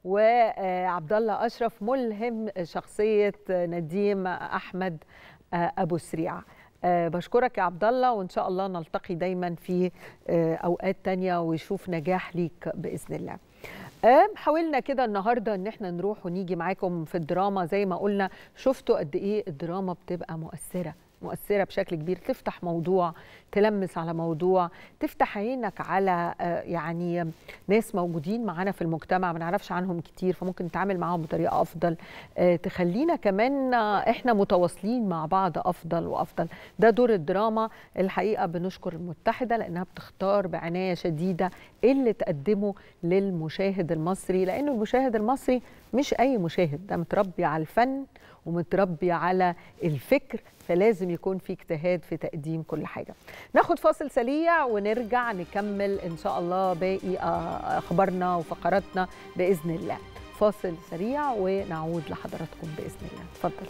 وعبد الله اشرف ملهم شخصيه نديم احمد آه، ابو سريعه آه، بشكرك يا عبد الله وان شاء الله نلتقي دايما في آه، اوقات تانية ويشوف نجاح ليك باذن الله آه، حاولنا كده النهارده ان احنا نروح ونيجي معاكم في الدراما زي ما قلنا شفتوا قد ايه الدراما بتبقى مؤثره مؤثره بشكل كبير تفتح موضوع تلمس على موضوع تفتح عينك على آه، يعني ناس موجودين معانا في المجتمع ما نعرفش عنهم كتير فممكن نتعامل معاهم بطريقه افضل آه، تخلينا كمان آه، احنا متواصلين مع بعض افضل وافضل ده دور الدراما الحقيقه بنشكر المتحده لانها بتختار بعنايه شديده ايه اللي تقدمه للمشاهد المصري لانه المشاهد المصري مش اي مشاهد ده متربي على الفن ومتربي على الفكر فلازم يكون في اجتهاد في تقديم كل حاجه ناخد فاصل سريع ونرجع نكمل ان شاء الله باقي آه، اخبارنا وفقراتنا باذن الله فاصل سريع ونعود لحضراتكم باذن الله اتفضل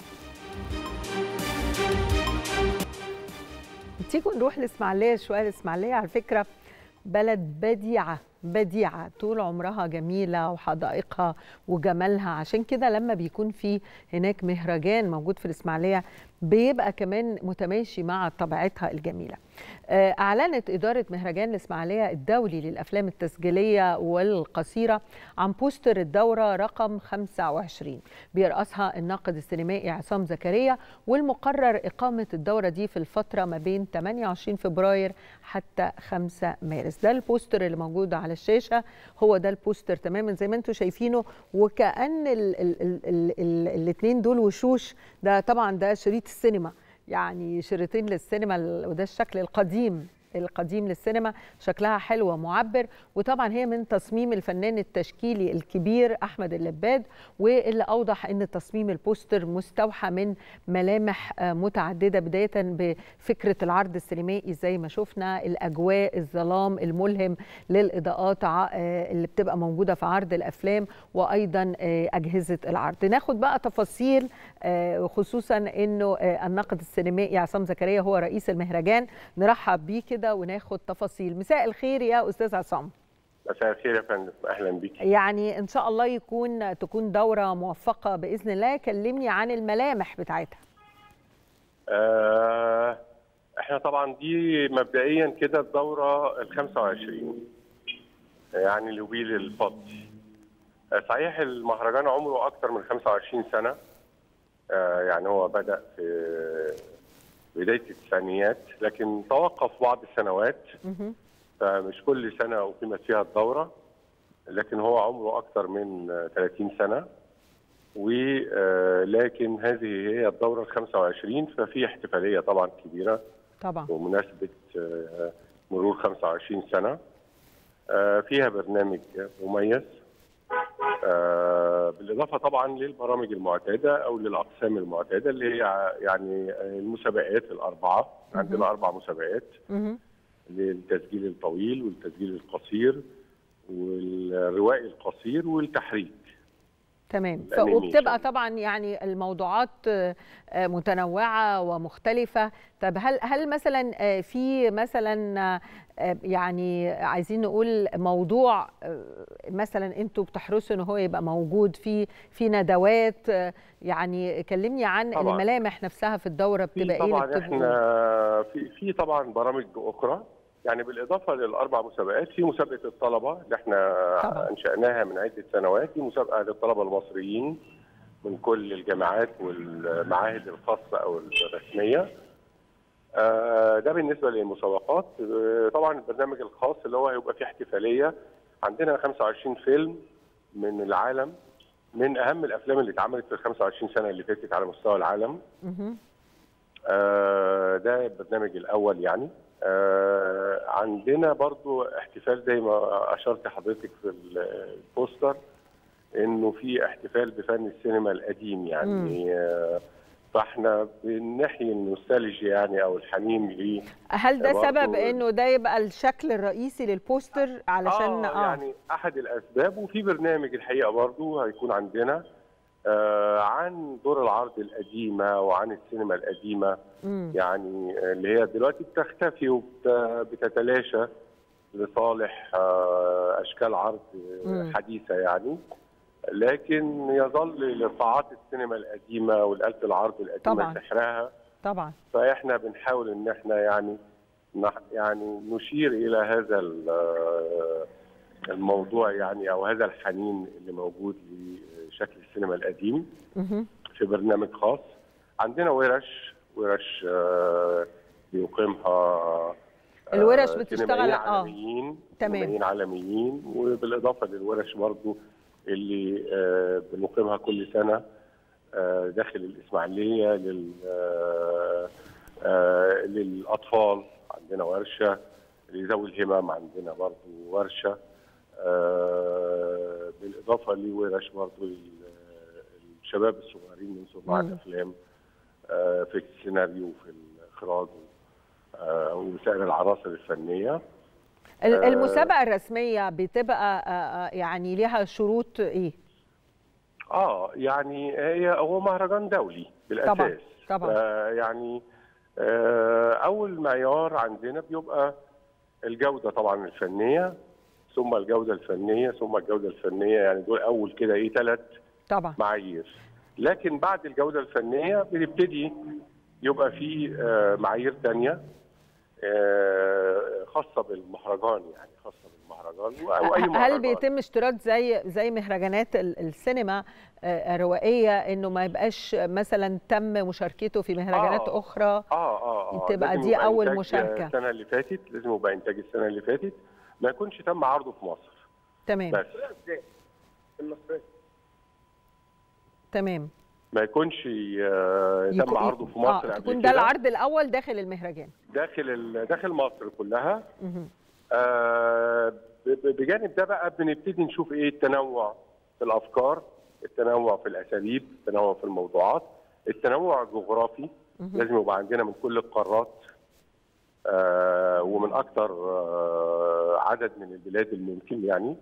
تيجوا نروح الاسماعيليه شويه الاسماعيليه على فكره بلد بديعه بديعه طول عمرها جميله وحدائقها وجمالها عشان كده لما بيكون في هناك مهرجان موجود في الاسماعيليه بيبقى كمان متماشي مع طبيعتها الجميله آه، اعلنت اداره مهرجان الاسماعيليه الدولي للافلام التسجيليه والقصيره عن بوستر الدوره رقم 25 بيرأسها الناقد السينمائي عصام زكريا والمقرر اقامه الدوره دي في الفتره ما بين 28 فبراير حتى 5 مارس ده البوستر اللي موجود على الشاشه هو ده البوستر تماما زي ما انتم شايفينه وكأن الاثنين دول وشوش ده طبعا ده شريط السينما يعني شريطين للسينما ال- وده الشكل القديم القديم للسينما شكلها حلو ومعبر وطبعا هي من تصميم الفنان التشكيلي الكبير احمد اللباد واللي اوضح ان تصميم البوستر مستوحى من ملامح آه، متعدده بدايه بفكره العرض السينمائي زي ما شفنا الاجواء الظلام الملهم للاضاءات ع- آه، اللي بتبقى موجوده في عرض الافلام وايضا آه، اجهزه العرض ناخد بقى تفاصيل آه، خصوصا انه آه، الناقد السينمائي عصام زكريا هو رئيس المهرجان نرحب بيه كده وناخد تفاصيل مساء الخير يا استاذ عصام مساء الخير يا فندم اهلا بيك يعني ان شاء الله يكون تكون دوره موفقه باذن الله كلمني عن الملامح بتاعتها آه احنا طبعا دي مبدئيا كده الدوره ال 25 يعني اليوبيل الفضي آه صحيح المهرجان عمره اكثر من 25 سنه آه يعني هو بدا في بدايه التسعينيات لكن توقف بعض السنوات مهم. فمش كل سنه اقيمت فيها الدوره لكن هو عمره اكثر من آه، 30 سنه ولكن هذه هي الدوره ال 25 ففي احتفاليه طبعا كبيره طبعا بمناسبه آه، مرور 25 سنه آه، فيها برنامج مميز آه، بالاضافه طبعا للبرامج المعتاده او للاقسام المعتاده اللي هي يعني المسابقات الاربعه عندنا اربع مسابقات مهم. للتسجيل الطويل والتسجيل القصير والروائي القصير والتحريك تمام ف- الأنيميشن. وبتبقى طبعا يعني الموضوعات آه، آه، متنوعه ومختلفه طب هل هل مثلا آه، في مثلا آه، يعني عايزين نقول موضوع آه، مثلا انتوا بتحرصوا ان هو يبقى موجود في في ندوات آه، يعني كلمني عن طبعاً. الملامح نفسها في الدوره في بتبقى ايه اللي طبعا بتبقوا- احنا في في طبعا برامج اخرى يعني بالاضافه للاربع مسابقات في مسابقه الطلبه اللي احنا طبعاً. انشاناها من عده سنوات دي مسابقه للطلبه المصريين من كل الجامعات والمعاهد الخاصه او الرسميه آه، ده بالنسبه للمسابقات آه، طبعا البرنامج الخاص اللي هو هيبقى فيه احتفاليه عندنا 25 فيلم من العالم من اهم الافلام اللي اتعملت في ال 25 سنه اللي فاتت على مستوى العالم مهم. آه، ده البرنامج الاول يعني آه، عندنا برضو احتفال زي ما اشرت حضرتك في البوستر انه في احتفال بفن السينما القديم يعني آه، فاحنا بنحيي النوستالجيا يعني او الحنين ليه هل ده برضو- سبب انه ده يبقى الشكل الرئيسي للبوستر علشان آه يعني احد الاسباب وفي برنامج الحقيقه برضو هيكون عندنا آه عن دور العرض القديمه وعن السينما القديمه مم. يعني اللي هي دلوقتي بتختفي وبتتلاشى لصالح آه، اشكال عرض مم. حديثه يعني لكن يظل لقاعات السينما القديمه والآلة العرض القديمه طبعاً. سحرها طبعا فاحنا بنحاول ان احنا يعني نح- يعني نشير الى هذا ال- آه، الموضوع يعني او هذا الحنين اللي موجود لشكل السينما القديم مهم. في برنامج خاص عندنا ورش ورش آه، بيقيمها آه، الورش بتشتغل- سينمائيين آه. عالميين تمام. سينمائيين عالميين وبالاضافه للورش برضو اللي آه، بنقيمها كل سنه آه، داخل الاسماعيليه لل آه، آه، للاطفال عندنا ورشه لذوي الهمم عندنا برضو ورشه آه، بالاضافه لورش برضو ال- الشباب الصغيرين من صناع مم. الافلام آه، في السيناريو وفي الاخراج آه، وسائر العناصر الفنيه ال- المسابقه الرسميه بتبقى آه، آه، يعني ليها شروط ايه اه يعني هي هو مهرجان دولي بالاساس طبعاً، طبعاً. آه يعني آه اول معيار عندنا بيبقى الجوده طبعا الفنيه ثم الجوده الفنيه ثم الجوده الفنيه يعني دول اول كده ايه ثلاث طبعا معايير لكن بعد الجوده الفنيه بنبتدي يبقى في آه معايير ثانيه خاصه بالمهرجان يعني خاصه بالمهرجان او اي هل مهرجان بيتم اشتراط زي زي مهرجانات ال- السينما آه، الروائيه انه ما يبقاش مثلا تم مشاركته في مهرجانات آه. اخرى اه اه اه تبقى لازم دي يبقى أول إنتاج مشاركة. السنه اللي فاتت لازم يبقى انتاج السنه اللي فاتت ما يكونش تم عرضه في مصر تمام بس تمام ما يكونش آه، تم يكون- عرضه في مصر آه قبل تكون ده كده العرض الاول داخل المهرجان داخل ال- داخل مصر كلها مهم. آه، ب- ب- بجانب ده بقى بنبتدي نشوف ايه التنوع في الافكار التنوع في الاساليب التنوع في الموضوعات التنوع الجغرافي لازم يبقى عندنا من كل القارات آه، ومن اكثر آه، عدد من البلاد الممكن يعني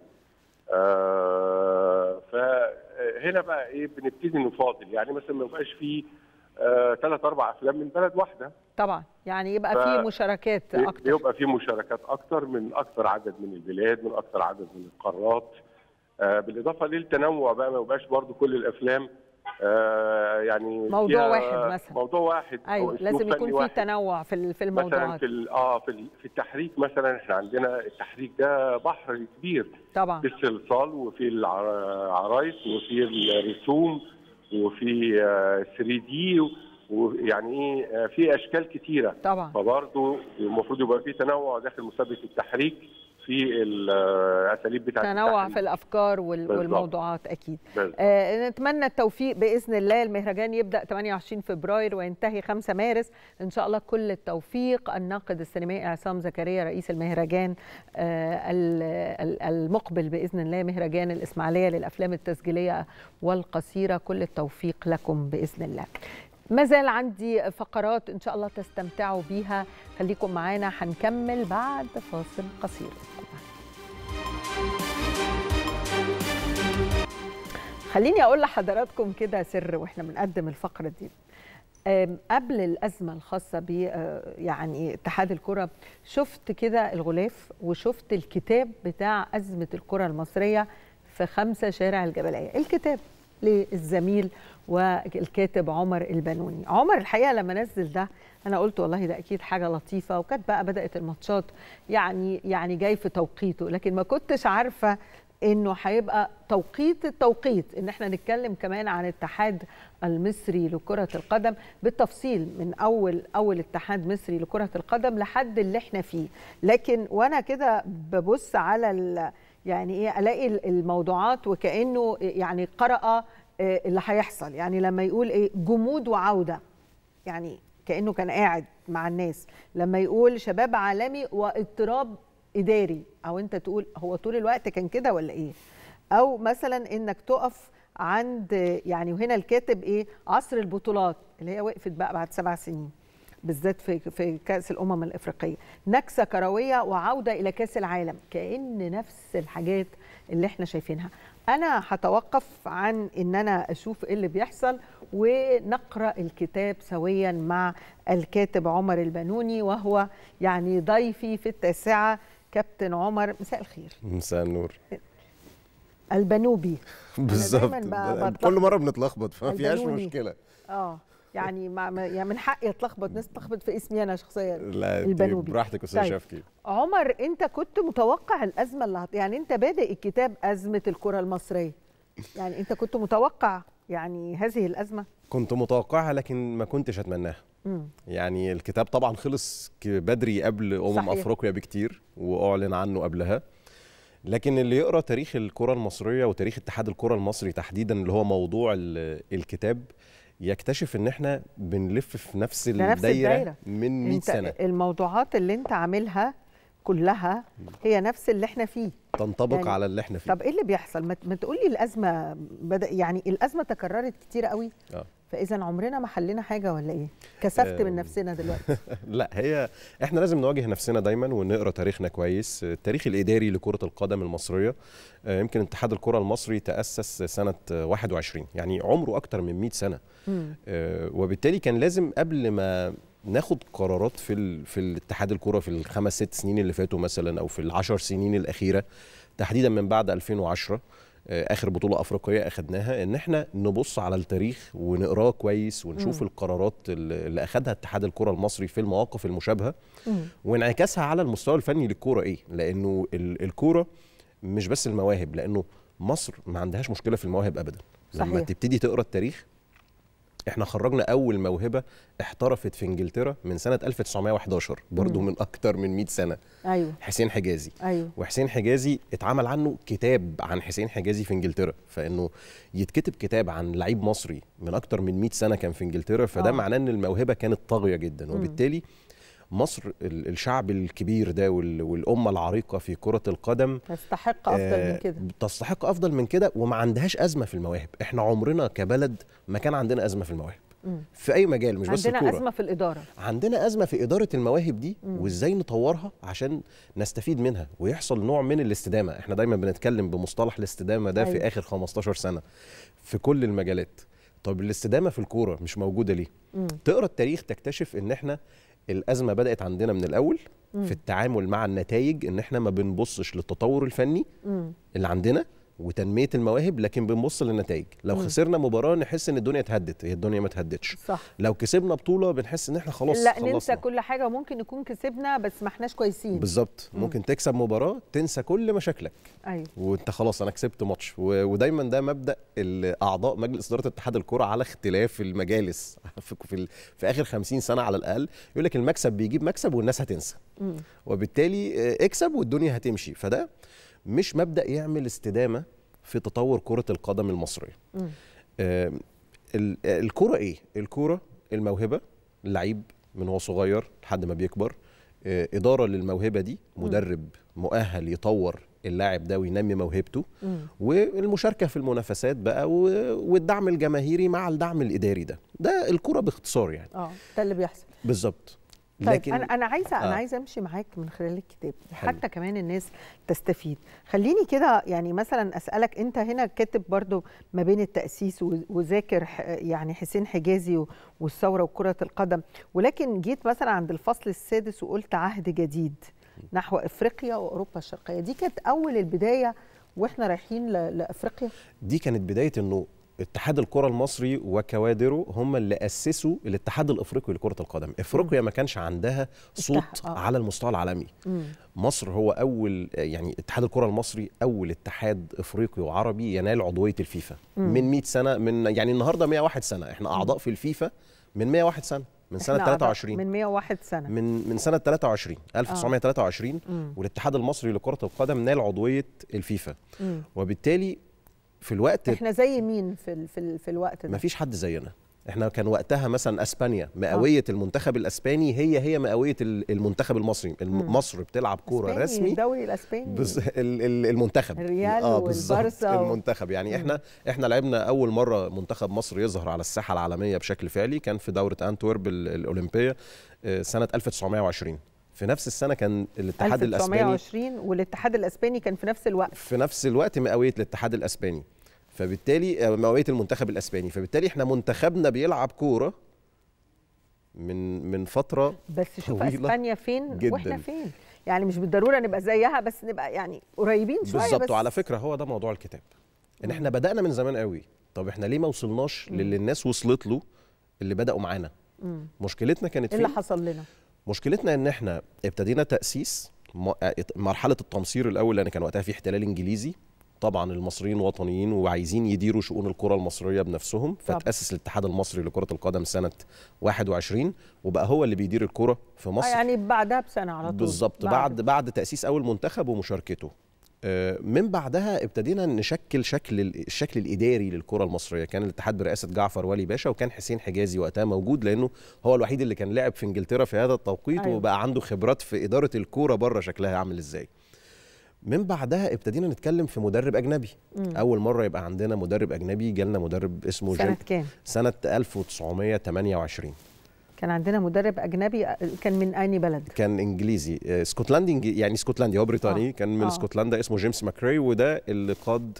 آه، فهنا بقى ايه بنبتدي نفاضل يعني مثلا ما يبقاش فيه ثلاث اربع افلام من بلد واحده طبعا يعني يبقى ف- في مشاركات بي- اكتر بيبقى في مشاركات اكتر من اكتر عدد من البلاد من اكتر عدد من القارات آه، بالاضافه للتنوع بقى ما يبقاش برضو كل الافلام آه، يعني موضوع فيها واحد مثلا. موضوع واحد أو ايوه أسلوب لازم فني يكون في واحد. تنوع في ال- في مثلا الموضوعات في ال- اه في ال- في التحريك مثلا احنا عندنا التحريك ده بحر كبير طبعا في الصلصال وفي العرايس وفي الرسوم وفي 3 دي ويعني ايه آه، في اشكال كتيره طبعا فبرضه المفروض يبقى في تنوع داخل مسابقه التحريك في الاساليب بتاعت تنوع التحريك. في الافكار وال- بالظبط. والموضوعات اكيد بالظبط. آه نتمنى التوفيق باذن الله المهرجان يبدا 28 فبراير وينتهي 5 مارس ان شاء الله كل التوفيق الناقد السينمائي عصام زكريا رئيس المهرجان آه ال- ال- المقبل باذن الله مهرجان الاسماعيليه للافلام التسجيليه والقصيره كل التوفيق لكم باذن الله ما زال عندي فقرات ان شاء الله تستمتعوا بيها خليكم معانا هنكمل بعد فاصل قصير خليني اقول لحضراتكم كده سر واحنا بنقدم الفقره دي أم، قبل الازمه الخاصه ب آه، يعني اتحاد الكره شفت كده الغلاف وشفت الكتاب بتاع ازمه الكره المصريه في خمسه شارع الجبليه الكتاب للزميل والكاتب عمر البنوني عمر الحقيقه لما نزل ده انا قلت والله ده اكيد حاجه لطيفه وكانت بقى بدات الماتشات يعني يعني جاي في توقيته لكن ما كنتش عارفه انه هيبقى توقيت التوقيت ان احنا نتكلم كمان عن الاتحاد المصري لكرة القدم بالتفصيل من اول اول اتحاد مصري لكرة القدم لحد اللي احنا فيه لكن وانا كده ببص على ال- يعني ايه الاقي الموضوعات وكانه يعني قرأ آه، اللي هيحصل يعني لما يقول ايه جمود وعودة يعني كانه كان قاعد مع الناس لما يقول شباب عالمي واضطراب اداري او انت تقول هو طول الوقت كان كده ولا ايه او مثلا انك تقف عند يعني وهنا الكاتب ايه عصر البطولات اللي هي وقفت بقى بعد سبع سنين بالذات في في كاس الامم الافريقيه نكسه كرويه وعوده الى كاس العالم كان نفس الحاجات اللي احنا شايفينها انا هتوقف عن ان انا اشوف ايه اللي بيحصل ونقرا الكتاب سويا مع الكاتب عمر البنوني وهو يعني ضيفي في التاسعه كابتن عمر مساء الخير مساء النور البنوبي بالظبط دايماً ب- ده- بتلخبط. كل مره بنتلخبط فما فيهاش البنوني. مشكله اه يعني ما ما- يعني من حقي اتلخبط ناس تلخبط في اسمي انا شخصيا لا البنوبي. براحتك استاذ طيب. شفكي عمر انت كنت متوقع الازمه اللي هت... يعني انت بادئ الكتاب ازمه الكره المصريه يعني انت كنت متوقع يعني هذه الازمه كنت متوقعها لكن ما كنتش اتمناها مم. يعني الكتاب طبعا خلص ك- بدري قبل امم صحيح. افريقيا بكتير واعلن عنه قبلها لكن اللي يقرا تاريخ الكره المصريه وتاريخ اتحاد الكره المصري تحديدا اللي هو موضوع ال- الكتاب يكتشف ان احنا بنلف في نفس ده نفس الدايره الدايرة. من 100 انت سنه الموضوعات اللي انت عاملها كلها هي نفس اللي احنا فيه تنطبق يعني- على اللي احنا فيه طب ايه اللي بيحصل ما ما تقولي الازمه بدا يعني الازمه تكررت كتير قوي آه. فاذا عمرنا ما حلينا حاجه ولا ايه كسفت من آم. نفسنا دلوقتي لا هي احنا لازم نواجه نفسنا دايما ونقرا تاريخنا كويس التاريخ الاداري لكره القدم المصريه آه، يمكن اتحاد الكره المصري تاسس سنه آه، 21 يعني عمره اكتر من 100 سنه مم. آه، وبالتالي كان لازم قبل ما ناخد قرارات في ال... في الاتحاد الكره في الخمس ست سنين اللي فاتوا مثلا او في العشر سنين الاخيره تحديدا من بعد 2010 آه، اخر بطوله افريقيه اخدناها ان احنا نبص على التاريخ ونقراه كويس ونشوف مم. القرارات اللي اللي اخدها اتحاد الكره المصري في المواقف المشابهه مم. وانعكاسها على المستوى الفني للكوره ايه لانه ال- الكوره مش بس المواهب لانه مصر ما عندهاش مشكله في المواهب ابدا لما صحيح. تبتدي تقرا التاريخ احنا خرجنا اول موهبه احترفت في انجلترا من سنه 1911 برضو مم. من اكتر من 100 سنه ايوه حسين حجازي ايوه وحسين حجازي اتعمل عنه كتاب عن حسين حجازي في انجلترا فانه يتكتب كتاب عن لعيب مصري من اكتر من 100 سنه كان في انجلترا فده آه. معناه ان الموهبه كانت طاغيه جدا مم. وبالتالي مصر ال- الشعب الكبير ده وال- والامه العريقه في كره القدم تستحق افضل آه، من كده تستحق افضل من كده وما عندهاش ازمه في المواهب احنا عمرنا كبلد ما كان عندنا ازمه في المواهب مم. في اي مجال مش بس عندنا الكوره ازمه في الاداره عندنا أزمة في إدارة المواهب دي مم. وإزاي نطورها عشان نستفيد منها ويحصل نوع من الاستدامة إحنا دايما بنتكلم بمصطلح الاستدامة ده أيوة. في آخر 15 سنة في كل المجالات طب الاستدامة في الكورة مش موجودة ليه؟ مم. تقرا التاريخ تكتشف إن إحنا الأزمة بدأت عندنا من الأول مم. في التعامل مع النتائج إن إحنا ما بنبصش للتطور الفني مم. اللي عندنا وتنمية المواهب لكن بنبص للنتائج لو مم. خسرنا مباراة نحس إن الدنيا اتهدت هي الدنيا ما اتهدتش صح لو كسبنا بطولة بنحس إن إحنا خلاص لا خلصنا. ننسى كل حاجه وممكن نكون كسبنا بس ما احناش كويسين بالظبط مم. ممكن تكسب مباراه تنسى كل مشاكلك ايوه وانت خلاص انا كسبت ماتش و- ودايما ده مبدا ال- اعضاء مجلس اداره اتحاد الكره على اختلاف المجالس في في, ال- في اخر 50 سنه على الاقل يقول لك المكسب بيجيب مكسب والناس هتنسى مم. وبالتالي آه، اكسب والدنيا هتمشي فده مش مبدا يعمل استدامه في تطور كره القدم المصريه مم. آه، ال- الكرة ايه؟ الكرة الموهبة اللعيب من هو صغير لحد ما بيكبر آه، إدارة للموهبة دي مدرب مؤهل يطور اللاعب ده وينمي موهبته مم. والمشاركة في المنافسات بقى و- والدعم الجماهيري مع الدعم الإداري ده ده الكرة باختصار يعني اه ده اللي بيحصل بالظبط طيب انا انا عايزه انا آه. عايزه امشي معاك من خلال الكتاب حلو. حتى كمان الناس تستفيد خليني كده يعني مثلا اسالك انت هنا كاتب برضو ما بين التاسيس و- وذاكر ح- يعني حسين حجازي و- والثوره وكره القدم ولكن جيت مثلا عند الفصل السادس وقلت عهد جديد نحو افريقيا واوروبا الشرقيه دي كانت اول البدايه واحنا رايحين ل- لافريقيا دي كانت بداية انه اتحاد الكرة المصري وكوادره هم اللي أسسوا الاتحاد الأفريقي لكرة القدم إفريقيا ما كانش عندها صوت اتح- آه. على المستوى العالمي مم. مصر هو اول يعني اتحاد الكره المصري اول اتحاد افريقي وعربي ينال عضويه الفيفا مم. من 100 سنه من يعني النهارده 101 سنه احنا اعضاء في الفيفا من 101 سنه من سنه إحنا أعضاء 23 من 101 سنه من من سنه 23 1923 مم. والاتحاد المصري لكره القدم نال عضويه الفيفا مم. وبالتالي في الوقت احنا زي مين في ال- في, ال- في الوقت ده ما فيش حد زينا احنا كان وقتها مثلا اسبانيا مئويه المنتخب الاسباني هي هي مئويه ال- المنتخب المصري الم- مم. مصر بتلعب كوره إسباني، رسمي الدوري الاسباني بز... ال- ال- المنتخب الريال بالظبط، والبارسا و- المنتخب يعني احنا احنا لعبنا اول مره منتخب مصر يظهر على الساحه العالميه بشكل فعلي كان في دوره انتورب ال- الاولمبيه آه، سنه 1920 في نفس السنه كان الاتحاد الاسباني 1920 والاتحاد الاسباني كان في نفس الوقت في نفس الوقت مئويه الاتحاد الاسباني فبالتالي آه، مئويه المنتخب الاسباني فبالتالي احنا منتخبنا بيلعب كوره من من فتره بس شوف طويلة اسبانيا فين جداً. واحنا فين يعني مش بالضروره نبقى زيها بس نبقى يعني قريبين شويه بالظبط بس وعلى فكره هو ده موضوع الكتاب ان احنا بدانا من زمان قوي طب احنا ليه ما وصلناش للي الناس وصلت له اللي بداوا معانا مم. مشكلتنا كانت ايه فين اللي حصل لنا مشكلتنا ان احنا ابتدينا تاسيس م- مرحله التمصير الاول لان كان وقتها في احتلال انجليزي طبعا المصريين وطنيين وعايزين يديروا شؤون الكره المصريه بنفسهم طبعا. فتاسس الاتحاد المصري لكره القدم سنه 21 وبقى هو اللي بيدير الكره في آه مصر يعني بعدها بسنه على طول بالظبط بعد بعد تاسيس اول منتخب ومشاركته آه، من بعدها ابتدينا نشكل شكل ال- الشكل الاداري للكره المصريه كان الاتحاد برئاسه جعفر ولي باشا وكان حسين حجازي وقتها موجود لانه هو الوحيد اللي كان لعب في انجلترا في هذا التوقيت أيوة. أيوة. وبقى عنده خبرات في اداره الكوره بره شكلها عامل ازاي من بعدها ابتدينا نتكلم في مدرب اجنبي مم. اول مره يبقى عندنا مدرب اجنبي جالنا مدرب اسمه سنه جيم كام سنه 1928 كان عندنا مدرب اجنبي كان من اني بلد كان انجليزي آه، اسكتلندي إنج- يعني اسكتلندي هو بريطاني آه. آه. كان من آه. آه. اسكتلندا اسمه جيمس ماكري وده اللي قاد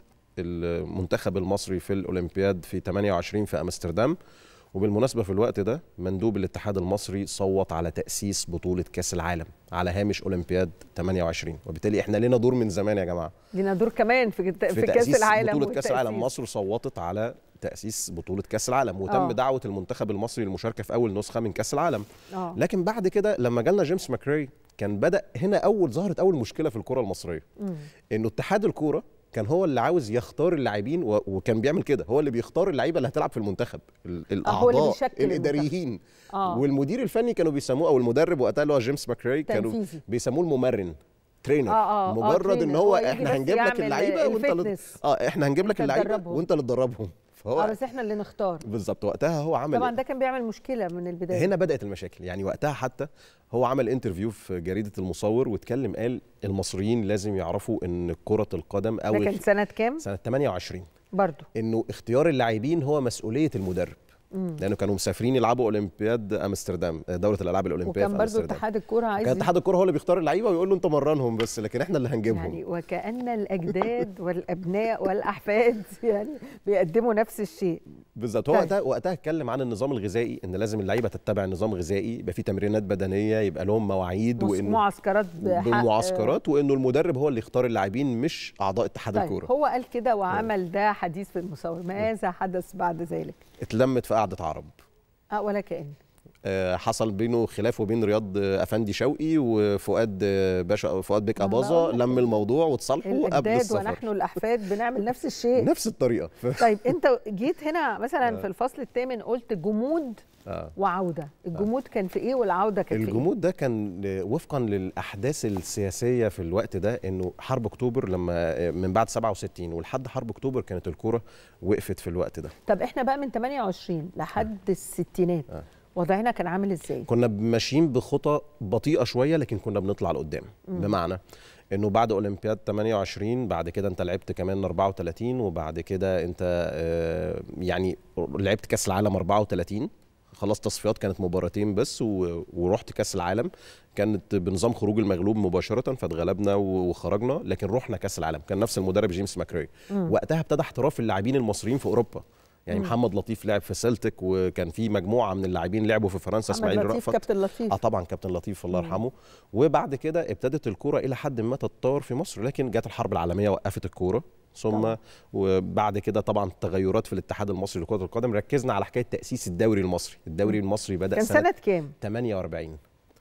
المنتخب المصري في الاولمبياد في 28 في امستردام وبالمناسبه في الوقت ده مندوب الاتحاد المصري صوت على تاسيس بطوله كاس العالم على هامش اولمبياد 28 وبالتالي احنا لنا دور من زمان يا جماعه لينا دور كمان في, في, في كاس تأسيس العالم بطوله كاس العالم والتأسيس. مصر صوتت على تاسيس بطوله كاس العالم وتم آه. آه. دعوه المنتخب المصري للمشاركه في اول نسخه من كاس العالم اه لكن بعد كده لما جالنا جيمس ماكري كان بدا هنا اول ظهرت اول مشكله في الكره المصريه مم. انه اتحاد الكوره كان هو اللي عاوز يختار اللاعبين و- وكان بيعمل كده هو اللي بيختار اللعيبه اللي هتلعب في المنتخب ال- آه، هو اللي الاعضاء بيشكل الاداريين اه والمدير الفني كانوا بيسموه او المدرب وقتها اللي هو جيمس ماكري كانوا تنفيذي. بيسموه الممرن ترينر آه، آه، مجرد trainer. ان هو هو يجي احنا بس هنجيب لك يعمل اللعيبه وانت اللي الفتنس. اه احنا هنجيب لك أنت اللعيبه تدربهم. وانت اللي تدربهم فهو اه بس احنا اللي نختار بالظبط وقتها هو عمل طبعا ده كان بيعمل مشكله من البدايه هنا بدات المشاكل يعني وقتها حتى هو عمل انترفيو في جريده المصور واتكلم قال المصريين لازم يعرفوا ان كره القدم او ده كان سنه كام سنه 28 برضو انه اختيار اللاعبين هو مسؤوليه المدرب مم. لانه كانوا مسافرين يلعبوا اولمبياد امستردام دوله الالعاب الاولمبيه وكان في برضو امستردام اتحاد الكوره عايز كان اتحاد الكوره هو اللي بيختار اللعيبه ويقول له انت مرنهم بس لكن احنا اللي هنجيبهم يعني وكأن الأجداد والأبناء والأحفاد يعني بيقدموا نفس الشيء بالظبط هو طيب. وقتها وقتها اتكلم عن النظام الغذائي ان لازم اللعيبه تتبع النظام الغذائي يبقى في تمرينات بدنيه يبقى لهم مواعيد مس- وانه معسكرات بحق بالمعسكرات وانه المدرب هو اللي يختار اللاعبين مش اعضاء اتحاد طيب الكوره هو قال كده وعمل ده حديث في المصور ماذا حدث بعد ذلك اتلمت في قعده عرب اه ولا كأن آه، حصل بينه خلاف وبين رياض آه، افندي شوقي وفؤاد آه، باشا فؤاد بيك ما اباظه بقول لك لم الموضوع وتصالحوا قبل الأجداد السفر ونحن الأحفاد بنعمل نفس الشيء نفس الطريقه ف... طيب أنت جيت هنا مثلا آه. في الفصل الثامن قلت جمود آه. وعودة الجمود كان في إيه والعودة كانت في إيه الجمود ده كان ل- وفقا للاحداث السياسيه في الوقت ده انه حرب اكتوبر لما آه، من بعد 67 ولحد حرب اكتوبر كانت الكوره وقفت في الوقت ده طب إحنا بقى من 28 لحد الستينات آه. وضعنا كان عامل إزاي كنا ماشيين بخطى بطيئه شويه لكن كنا بنطلع لقدام بمعنى انه بعد اولمبياد 28 بعد كده انت لعبت كمان 34 وبعد كده انت آه، يعني لعبت كاس العالم 34 خلاص تصفيات كانت مباراتين بس و- ورحت كاس العالم كانت بنظام خروج المغلوب مباشره فاتغلبنا و- وخرجنا لكن رحنا كاس العالم كان نفس المدرب جيمس ماكري وقتها ابتدى احتراف اللاعبين المصريين في اوروبا يعني محمد لطيف لعب في سلتك وكان في مجموعه من اللاعبين لعبوا في فرنسا محمد اسماعيل لطيف رأفت كابتن لطيف اه طبعا كابتن لطيف الله يرحمه وبعد كده ابتدت الكوره الى حد ما تتطور في مصر لكن جت الحرب العالميه وقفت الكوره ثم طبعاً. وبعد كده طبعا التغيرات في الاتحاد المصري لكره القدم ركزنا على حكايه تاسيس الدوري المصري الدوري المصري بدا كان سنة كام 48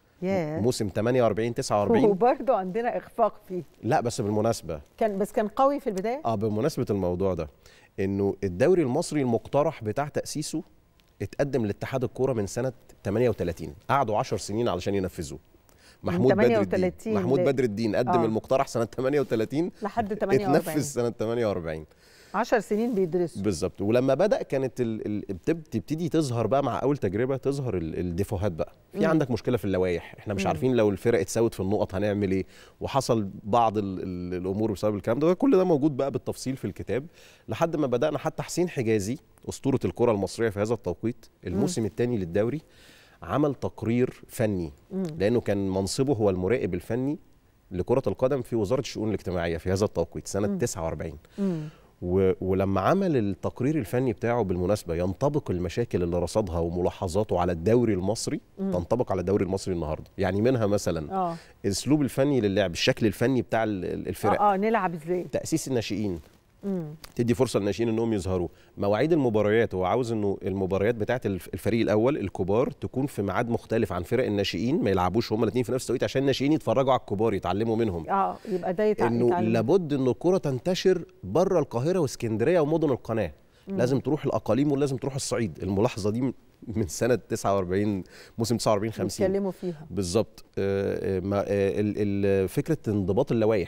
ياه موسم 48 49 وبرضه عندنا اخفاق فيه لا بس بالمناسبه كان بس كان قوي في البدايه اه بمناسبه الموضوع ده انه الدوري المصري المقترح بتاع تاسيسه اتقدم لاتحاد الكوره من سنه 38 قعدوا 10 سنين علشان ينفذوه محمود بدر الدين 38 محمود ل- بدر الدين قدم آه. آه. المقترح سنه 38 لحد اتنفذ 48 سنه 48 10 سنين بيدرسوا بالظبط ولما بدا كانت ال... ال... بتب- تبتدي تظهر بقى مع اول تجربه تظهر ال... الديفوهات بقى في عندك مشكله في اللوائح احنا مش عارفين لو الفرق اتساوت في النقط هنعمل ايه وحصل بعض ال... ال... الامور بسبب الكلام ده كل ده موجود بقى بالتفصيل في الكتاب لحد ما بدانا حتى حسين حجازي اسطوره الكره المصريه في هذا التوقيت الموسم الثاني للدوري عمل تقرير فني لانه كان منصبه هو المراقب الفني لكره القدم في وزاره الشؤون الاجتماعيه في هذا التوقيت سنه 49 مم. و... ولما عمل التقرير الفني بتاعه بالمناسبه ينطبق المشاكل اللي رصدها وملاحظاته على الدوري المصري مم. تنطبق على الدوري المصري النهارده يعني منها مثلا اه الاسلوب الفني للعب الشكل الفني بتاع ال- ال- الفرق اه, آه نلعب ازاي تاسيس الناشئين مم. تدي فرصه للناشئين انهم يظهروا مواعيد المباريات هو عاوز انه المباريات بتاعه الف- الفريق الاول الكبار تكون في ميعاد مختلف عن فرق الناشئين ما يلعبوش هما الاثنين في نفس التوقيت عشان الناشئين يتفرجوا على الكبار يتعلموا منهم اه يبقى ده يتع- انه يتعلم لابد ان الكره تنتشر بره القاهره واسكندريه ومدن القناه لازم تروح الاقاليم ولازم تروح الصعيد الملاحظه دي من سنه 49 موسم 49 50 بيتكلموا فيها بالظبط آه، آه، ما- آه، ال- ال- فكره انضباط اللوائح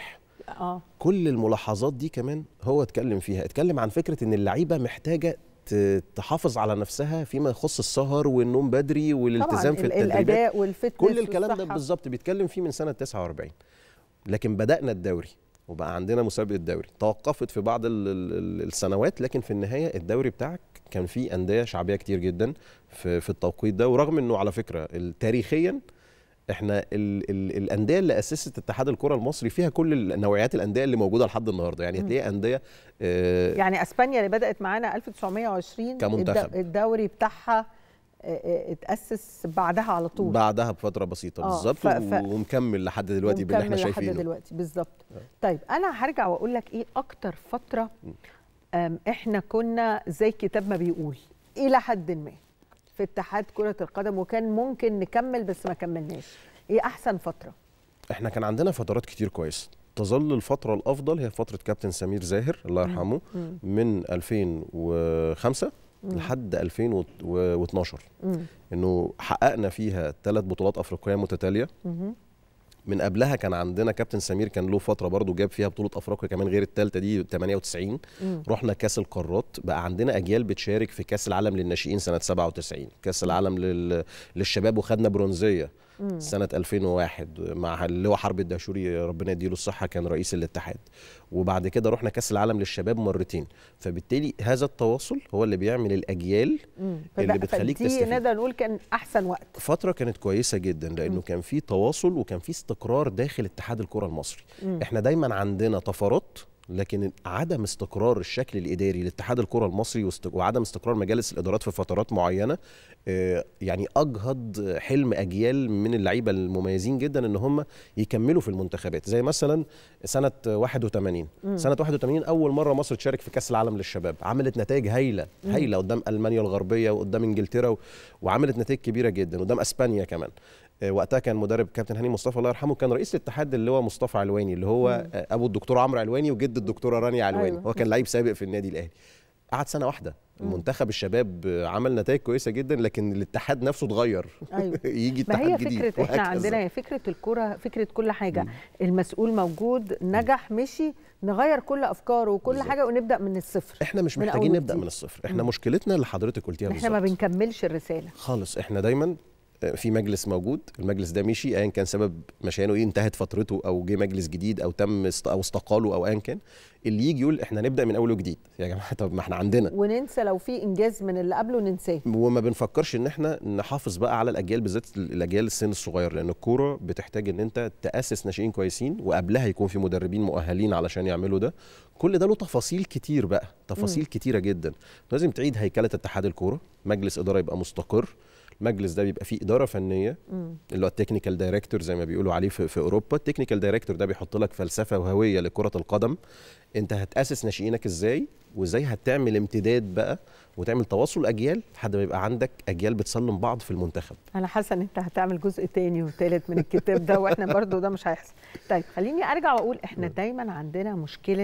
اه كل الملاحظات دي كمان هو اتكلم فيها اتكلم عن فكره ان اللعيبه محتاجه ت- تحافظ على نفسها فيما يخص السهر والنوم بدري والالتزام في ال- التدريبات الاداء والفتنس كل الكلام ده والصحة. بالظبط بيتكلم فيه من سنه 49 لكن بدانا الدوري وبقى عندنا مسابقه دوري توقفت في بعض ال- ال- ال- السنوات لكن في النهايه الدوري بتاعك كان فيه انديه شعبيه كتير جدا في في التوقيت ده ورغم انه على فكره ال- تاريخيا احنا ال ال الانديه اللي اسست اتحاد الكره المصري فيها كل نوعيات الانديه اللي موجوده لحد النهارده يعني هتلاقي انديه آه يعني اسبانيا اللي بدات معانا 1920 كمنتخب. الد- الدوري بتاعها آه، آه، اتاسس بعدها على طول بعدها بفتره بسيطه آه، بالظبط ف- ف- ومكمل لحد دلوقتي باللي احنا ومكمل لحد شايفينه دلوقتي بالظبط طيب انا هرجع واقول لك ايه اكتر فتره آم، احنا كنا زي الكتاب ما بيقول الى حد ما في اتحاد كره القدم وكان ممكن نكمل بس ما كملناش ايه احسن فتره احنا كان عندنا فترات كتير كويسه تظل الفترة الأفضل هي فترة كابتن سمير زاهر الله يرحمه مم. من 2005 لحد 2012 مم. إنه حققنا فيها ثلاث بطولات أفريقية متتالية مهم. من قبلها كان عندنا كابتن سمير كان له فترة برضو جاب فيها بطولة أفريقيا كمان غير الثالثة دي 98 مم. رحنا كاس القارات بقى عندنا اجيال بتشارك في كاس العالم للناشئين سنه 97 كاس العالم لل... للشباب وخدنا برونزيه مم. سنه 2001 مع اللي هو حرب الدهشوري ربنا يديله الصحه كان رئيس الاتحاد وبعد كده رحنا كاس العالم للشباب مرتين فبالتالي هذا التواصل هو اللي بيعمل الاجيال مم. اللي فبقى- بتخليك فدي تستفيد. نقدر نقول كان احسن وقت فتره كانت كويسه جدا لانه كان في تواصل وكان في استقرار داخل اتحاد الكره المصري مم. احنا دايما عندنا طفرات لكن عدم استقرار الشكل الاداري لاتحاد الكره المصري واست- وعدم استقرار مجالس الادارات في فترات معينه آه، يعني اجهض حلم اجيال من اللعيبه المميزين جدا ان هم يكملوا في المنتخبات زي مثلا سنه 81 سنه 81 اول مره مصر تشارك في كاس العالم للشباب عملت نتائج هايله هايله قدام المانيا الغربيه وقدام انجلترا و... وعملت نتائج كبيره جدا قدام اسبانيا كمان آه، وقتها كان مدرب كابتن هاني مصطفى الله يرحمه كان رئيس الاتحاد اللي هو مصطفى علواني اللي هو آه، ابو الدكتور عمرو علواني وجد الدكتوره رانيا علواني أيوة. هو كان لعيب سابق في النادي الاهلي قعد سنه واحده منتخب الشباب آه، عمل نتائج كويسه جدا لكن الاتحاد نفسه اتغير أيوة. يجي ما اتحاد هي جديد فكره احنا وهكذا. عندنا هي فكره الكره فكره كل حاجه المسؤول موجود نجح مشي نغير كل افكاره وكل بالظبط. حاجه ونبدا من الصفر احنا مش من محتاجين أول نبدا وجديد. من الصفر احنا مشكلتنا اللي حضرتك قلتيها احنا ما بالظبط بنكملش الرساله خالص احنا دايما آه، في مجلس موجود المجلس ده مشي ايا كان سبب مشيانه ايه انتهت فترته او جه مجلس جديد او تم است او استقاله او ايا كان اللي يجي يقول احنا نبدا من اول وجديد يا جماعه طب ما احنا عندنا وننسى لو في انجاز من اللي قبله ننساه وما بنفكرش ان احنا نحافظ بقى على الاجيال بالذات الاجيال السن الصغير لان الكوره بتحتاج ان انت تاسس ناشئين كويسين وقبلها يكون في مدربين مؤهلين علشان يعملوا ده كل ده له تفاصيل كتير بقى تفاصيل كتيره جدا لازم تعيد هيكله اتحاد الكوره مجلس اداره يبقى مستقر المجلس ده بيبقى فيه اداره فنيه اللي هو التكنيكال دايركتور زي ما بيقولوا عليه في, في اوروبا التكنيكال دايركتور ده بيحط لك فلسفه وهويه لكره القدم انت هتاسس ناشئينك ازاي وازاي هتعمل امتداد بقى وتعمل تواصل اجيال لحد ما يبقى عندك اجيال بتسلم بعض في المنتخب انا حاسه ان انت هتعمل جزء تاني وتالت من الكتاب ده واحنا برضو ده مش هيحصل طيب خليني ارجع واقول احنا دايما عندنا مشكله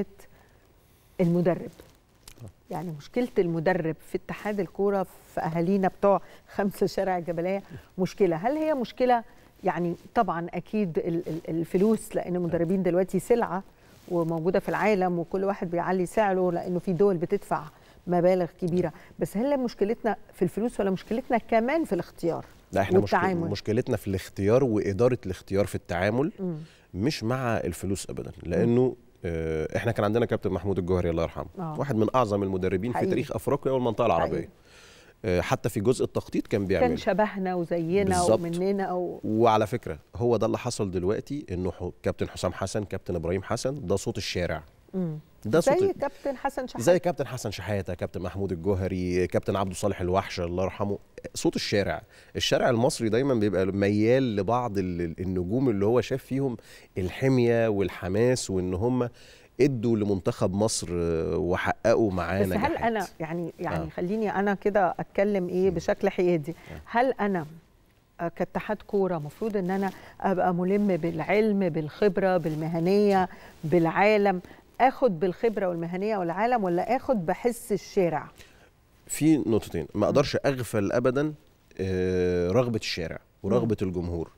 المدرب يعني مشكله المدرب في اتحاد الكوره في اهالينا بتوع خمسه شارع الجبليه مشكله هل هي مشكله يعني طبعا اكيد ال- ال- الفلوس لان المدربين دلوقتي سلعه وموجوده في العالم وكل واحد بيعلي سعره لانه في دول بتدفع مبالغ كبيره بس هل مشكلتنا في الفلوس ولا مشكلتنا كمان في الاختيار لا احنا مشكل والتعامل مشكلتنا في الاختيار واداره الاختيار في التعامل مم. مش مع الفلوس ابدا لانه آه، احنا كان عندنا كابتن محمود الجوهري الله يرحمه آه. واحد من اعظم المدربين حقيقي. في تاريخ افريقيا والمنطقه العربيه حقيقي. آه، حتى في جزء التخطيط كان بيعمل كان شبهنا وزينا بالظبط. ومننا او وعلى فكره هو ده اللي حصل دلوقتي انه حو- كابتن حسام حسن كابتن ابراهيم حسن ده صوت الشارع مم. ده صوت زي كابتن حسن شحاته زي كابتن حسن شحاته كابتن محمود الجوهري كابتن عبده صالح الوحش الله يرحمه صوت الشارع الشارع المصري دايما بيبقى ميال لبعض ال- ال- النجوم اللي هو شاف فيهم الحميه والحماس وان هم ادوا لمنتخب مصر آه، وحققوا معاه بس نجاحات هل انا يعني يعني آه. خليني انا كده اتكلم ايه بشكل حيادي هل انا آه، كاتحاد كوره المفروض ان انا ابقى ملم بالعلم بالخبره بالمهنيه بالعالم اخد بالخبره والمهنيه والعالم ولا اخد بحس الشارع في نقطتين ما اقدرش اغفل ابدا آه، رغبه الشارع ورغبه الجمهور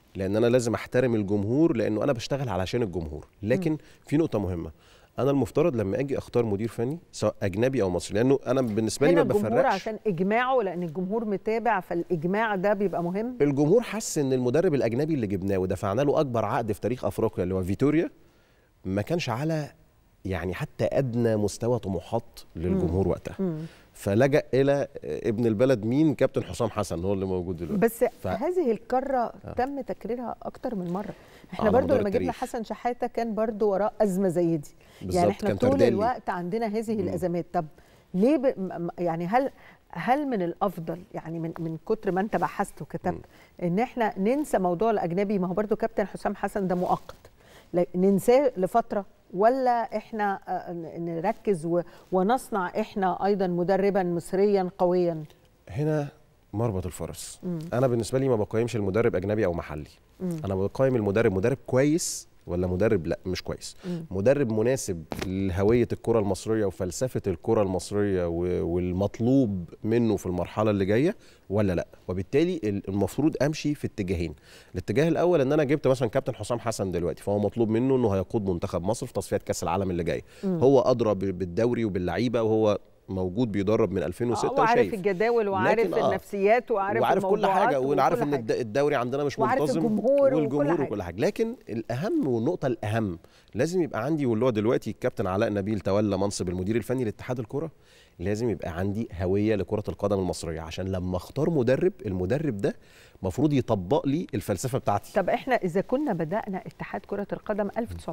لان انا لازم احترم الجمهور لانه انا بشتغل علشان الجمهور لكن في نقطه مهمه انا المفترض لما اجي اختار مدير فني سواء اجنبي او مصري لانه انا بالنسبه لي هنا ما الجمهور بفرقش عشان اجماعه لان الجمهور متابع فالاجماع ده بيبقى مهم الجمهور حس ان المدرب الاجنبي اللي جبناه ودفعنا له اكبر عقد في تاريخ افريقيا اللي هو فيتوريا ما كانش على يعني حتى ادنى مستوى طموحات للجمهور وقتها مم. فلجأ الى ابن البلد مين كابتن حسام حسن هو اللي موجود دلوقتي بس ف- هذه الكرة تم تكريرها أكتر من مرة احنا على برضو مدار لما جبنا التاريخ. حسن شحاتة كان برضو وراه أزمة زي دي بالظبط، يعني احنا كان طول تردالي. الوقت عندنا هذه الأزمات طب ليه ب... م- م- يعني هل هل من الافضل يعني من من كتر ما انت بحثت وكتبت ان احنا ننسى موضوع الاجنبي ما هو برضو كابتن حسام حسن ده مؤقت لا- ننساه لفتره ولا احنا آه، ن- نركز و- ونصنع احنا ايضا مدربا مصريا قويا هنا مربط الفرس انا بالنسبه لي ما بقيمش المدرب اجنبي او محلي انا بقيم المدرب مدرب كويس ولا مدرب لا مش كويس مدرب مناسب لهويه الكره المصريه وفلسفه الكره المصريه و- والمطلوب منه في المرحله اللي جايه ولا لا وبالتالي ال- المفروض امشي في اتجاهين الاتجاه الاول ان انا جبت مثلا كابتن حسام حسن دلوقتي فهو مطلوب منه انه هيقود منتخب مصر في تصفيات كاس العالم اللي جايه هو ادرى ب- بالدوري وباللعيبه وهو موجود بيدرب من 2006 وعارف وشايف الجداول وعارف لكن آه، النفسيات وعارف وعارف كل الموضوعات حاجه ونعرف وكل ان حاجة. الد- الدوري عندنا مش وعارف منتظم الجمهور وكل والجمهور حاجة. وكل حاجه لكن الاهم والنقطه الاهم لازم يبقى عندي واللي هو دلوقتي الكابتن علاء نبيل تولى منصب المدير الفني لاتحاد الكره لازم يبقى عندي هويه لكره القدم المصريه عشان لما اختار مدرب المدرب ده المفروض يطبق لي الفلسفه بتاعتي طب احنا اذا كنا بدانا اتحاد كره القدم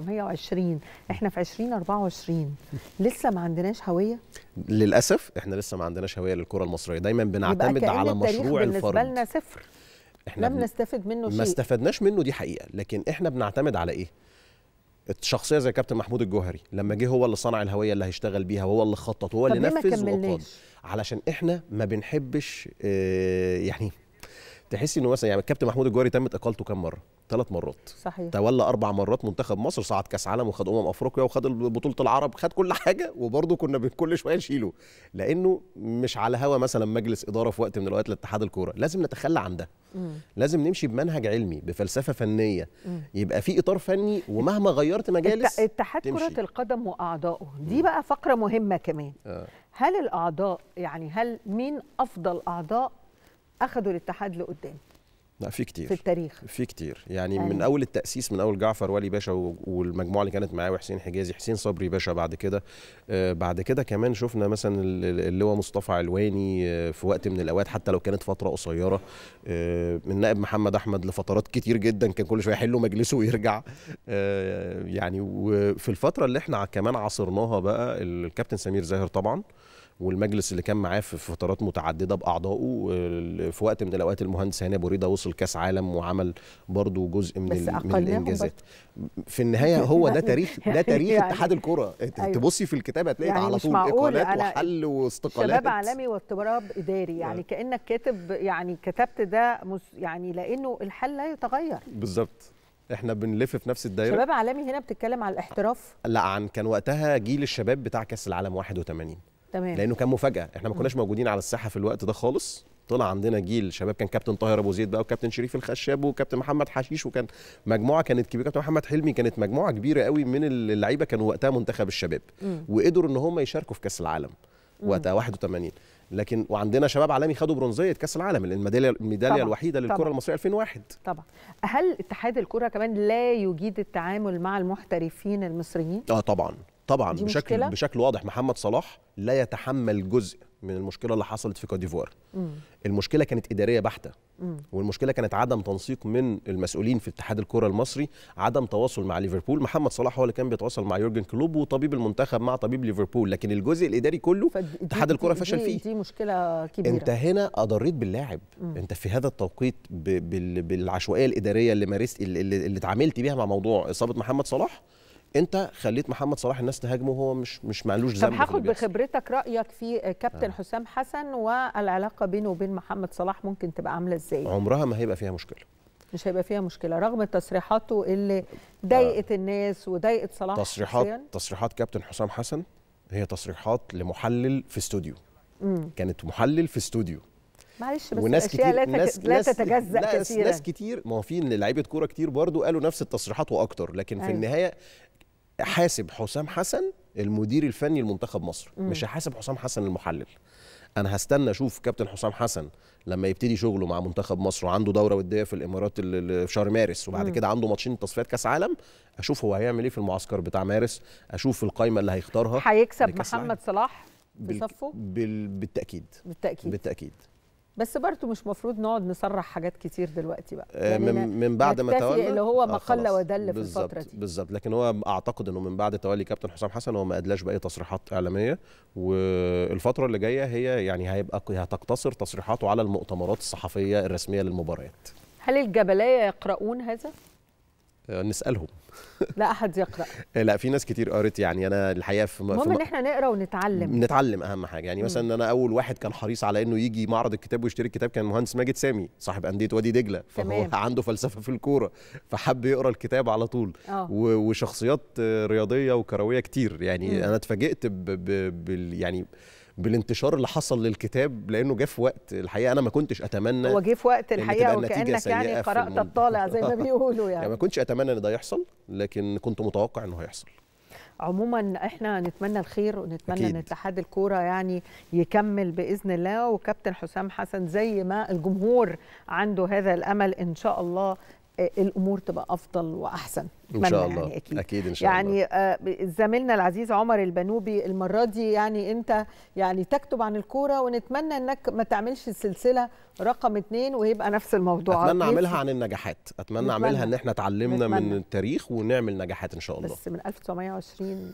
1920 احنا في 2024 لسه ما عندناش هويه للاسف احنا لسه ما عندناش هويه للكره المصريه دايما بنعتمد كأن على التاريخ مشروع بالنسبه الفرد لنا صفر احنا لم بن- نستفد منه ما شيء استفدناش منه دي حقيقه لكن احنا بنعتمد على ايه الشخصيه زي كابتن محمود الجوهري لما جه هو اللي صنع الهويه اللي هيشتغل بيها وهو اللي خطط وهو طب اللي ليه ما نفذ وقاد كملناش؟ علشان احنا ما بنحبش اه يعني تحسي انه مثلا يعني الكابتن محمود الجوهري تمت اقالته كام مره ثلاث مرات صحيح تولى اربع مرات منتخب مصر صعد كاس عالم وخد امم افريقيا وخد بطوله العرب خد كل حاجه وبرضه كنا بن- كل شويه نشيله لانه مش على هوا مثلا مجلس اداره في وقت من الاوقات لاتحاد الكوره لازم نتخلى عن ده لازم نمشي بمنهج علمي بفلسفه فنيه يبقى في اطار فني ومهما غيرت مجالس الت- اتحاد تمشي. كره القدم واعضائه دي بقى فقره مهمه كمان آه. هل الاعضاء يعني هل مين افضل اعضاء اخذوا الاتحاد لقدام لا في في كتير التاريخ في كتير يعني أيوة. من اول التاسيس من اول جعفر ولي باشا و- والمجموعه اللي كانت معاه وحسين حجازي حسين صبري باشا بعد كده آه بعد كده كمان شفنا مثلا ال- ال- اللواء مصطفى علواني آه في وقت من الاوقات حتى لو كانت فتره قصيره آه من نائب محمد احمد لفترات كتير جدا كان كل شويه يحلوا مجلسه ويرجع آه يعني وفي الفتره اللي احنا كمان عاصرناها بقى الكابتن سمير زاهر طبعا والمجلس اللي كان معاه في فترات متعدده باعضائه آه، في وقت من الاوقات المهندس هاني ابو ريده وصل كاس عالم وعمل برضو جزء من, بس ال- من أقلناهم الانجازات في النهايه هو ده تاريخ ده تاريخ يعني- اتحاد الكره انت أيوة. تبصي في الكتاب هتلاقي يعني على مش طول معقول اقالات أنا وحل واستقالات شباب عالمي واضطراب اداري يعني كانك كاتب يعني كتبت ده مس- يعني لانه الحل لا يتغير بالظبط احنا بنلف في نفس الدايره شباب عالمي هنا بتتكلم على الاحتراف لا عن كان وقتها جيل الشباب بتاع كاس العالم 81 تمام لانه كان مفاجاه احنا ما كناش موجودين على الساحه في الوقت ده خالص طلع عندنا جيل شباب كان كابتن طاهر ابو زيد بقى وكابتن شريف الخشاب وكابتن محمد حشيش وكان مجموعه كانت كبيره كابتن محمد حلمي كانت مجموعه كبيره قوي من اللعيبه كانوا وقتها منتخب الشباب وقدروا ان هم يشاركوا في كاس العالم وقتها 81 لكن وعندنا شباب عالمي خدوا برونزيه كاس العالم الميداليه الميداليه طبعاً، الوحيده للكره طبعاً. المصريه 2001 طبعا هل اتحاد الكره كمان لا يجيد التعامل مع المحترفين المصريين اه طبعا طبعا دي بشكل مشكلة؟ بشكل واضح محمد صلاح لا يتحمل جزء من المشكله اللي حصلت في كوت ديفوار المشكله كانت اداريه بحته والمشكله كانت عدم تنسيق من المسؤولين في اتحاد الكره المصري عدم تواصل مع ليفربول محمد صلاح هو اللي كان بيتواصل مع يورجن كلوب وطبيب المنتخب مع طبيب ليفربول لكن الجزء الاداري كله فدي- اتحاد دي- الكره دي- فشل دي- فيه دي مشكله كبيره انت هنا اضريت باللاعب انت في هذا التوقيت ب- بال- بالعشوائيه الاداريه اللي مارست اللي, اللي اللي اتعاملت بيها مع موضوع اصابه محمد صلاح انت خليت محمد صلاح الناس تهاجمه وهو مش مش معلوش ذنب طب في اللي هاخد بيحصل. بخبرتك رايك في كابتن حسام حسن والعلاقه بينه وبين محمد صلاح ممكن تبقى عامله ازاي عمرها ما هيبقى فيها مشكله مش هيبقى فيها مشكله رغم تصريحاته اللي ضايقت الناس وضايقت صلاح تصريحات شخصياً. تصريحات كابتن حسام حسن هي تصريحات لمحلل في استوديو كانت محلل في استوديو معلش بس وناس الاشياء كتير لا, تك... ناس لا ناس تتجزا لا كثيرا ناس كتير ما هو في لعيبه كوره كتير برضو قالوا نفس التصريحات واكتر لكن في أيوة. النهايه حاسب حسام حسن المدير الفني لمنتخب مصر مم. مش هحاسب حسام حسن المحلل انا هستنى اشوف كابتن حسام حسن لما يبتدي شغله مع منتخب مصر وعنده دوره وديه في الامارات ال- ال- في شهر مارس وبعد مم. كده عنده ماتشين تصفيات كاس عالم اشوف هو هيعمل ايه في المعسكر بتاع مارس اشوف القايمه اللي هيختارها هيكسب لكأس محمد العالم. صلاح بال- بصفه بال... بالتاكيد بالتاكيد بالتاكيد بس برضه مش مفروض نقعد نصرح حاجات كتير دلوقتي بقى آه، يعني من من بعد ما نكتفي تولى اللي هو آه، ما قل خلاص. ودل في بالظبط الفتره دي بالظبط لكن هو اعتقد انه من بعد تولي كابتن حسام حسن هو ما ادلاش باي تصريحات اعلاميه والفتره اللي جايه هي يعني هيبقى هتقتصر تصريحاته على المؤتمرات الصحفيه الرسميه للمباريات هل الجبلايه يقرؤون هذا؟ آه، نسالهم لا احد يقرا آه، لا في ناس كتير قرت يعني انا الحقيقه في, المهم في ان احنا نقرا ونتعلم نتعلم اهم حاجه يعني مثلا انا اول واحد كان حريص على انه يجي معرض الكتاب ويشتري الكتاب كان المهندس ماجد سامي صاحب انديه وادي دجله فهو تمام. عنده فلسفه في الكوره فحب يقرا الكتاب على طول اه و- وشخصيات آه، رياضيه وكرويه كتير يعني مم. انا اتفاجئت ب... ب... بال يعني بالانتشار اللي حصل للكتاب لانه جه في وقت الحقيقه انا ما كنتش اتمنى هو جه في وقت إن الحقيقه تبقى النتيجة وكانك يعني سيئة في قرات المن- الطالع زي ما بيقولوا يعني ما يعني كنتش اتمنى ان ده يحصل لكن كنت متوقع انه هيحصل عموما احنا نتمنى الخير ونتمنى أكيد. ان اتحاد الكوره يعني يكمل باذن الله وكابتن حسام حسن زي ما الجمهور عنده هذا الامل ان شاء الله آه، الامور تبقى افضل واحسن ان أتمنى شاء الله يعني اكيد اكيد ان شاء الله يعني آه، زميلنا العزيز عمر البنوبي المره دي يعني انت يعني تكتب عن الكوره ونتمنى انك ما تعملش السلسله رقم اتنين ويبقى نفس الموضوع اتمنى نفسي- اعملها عن النجاحات اتمنى نتمنى. اعملها ان احنا اتعلمنا من نتمنى. التاريخ ونعمل نجاحات ان شاء الله بس من 1920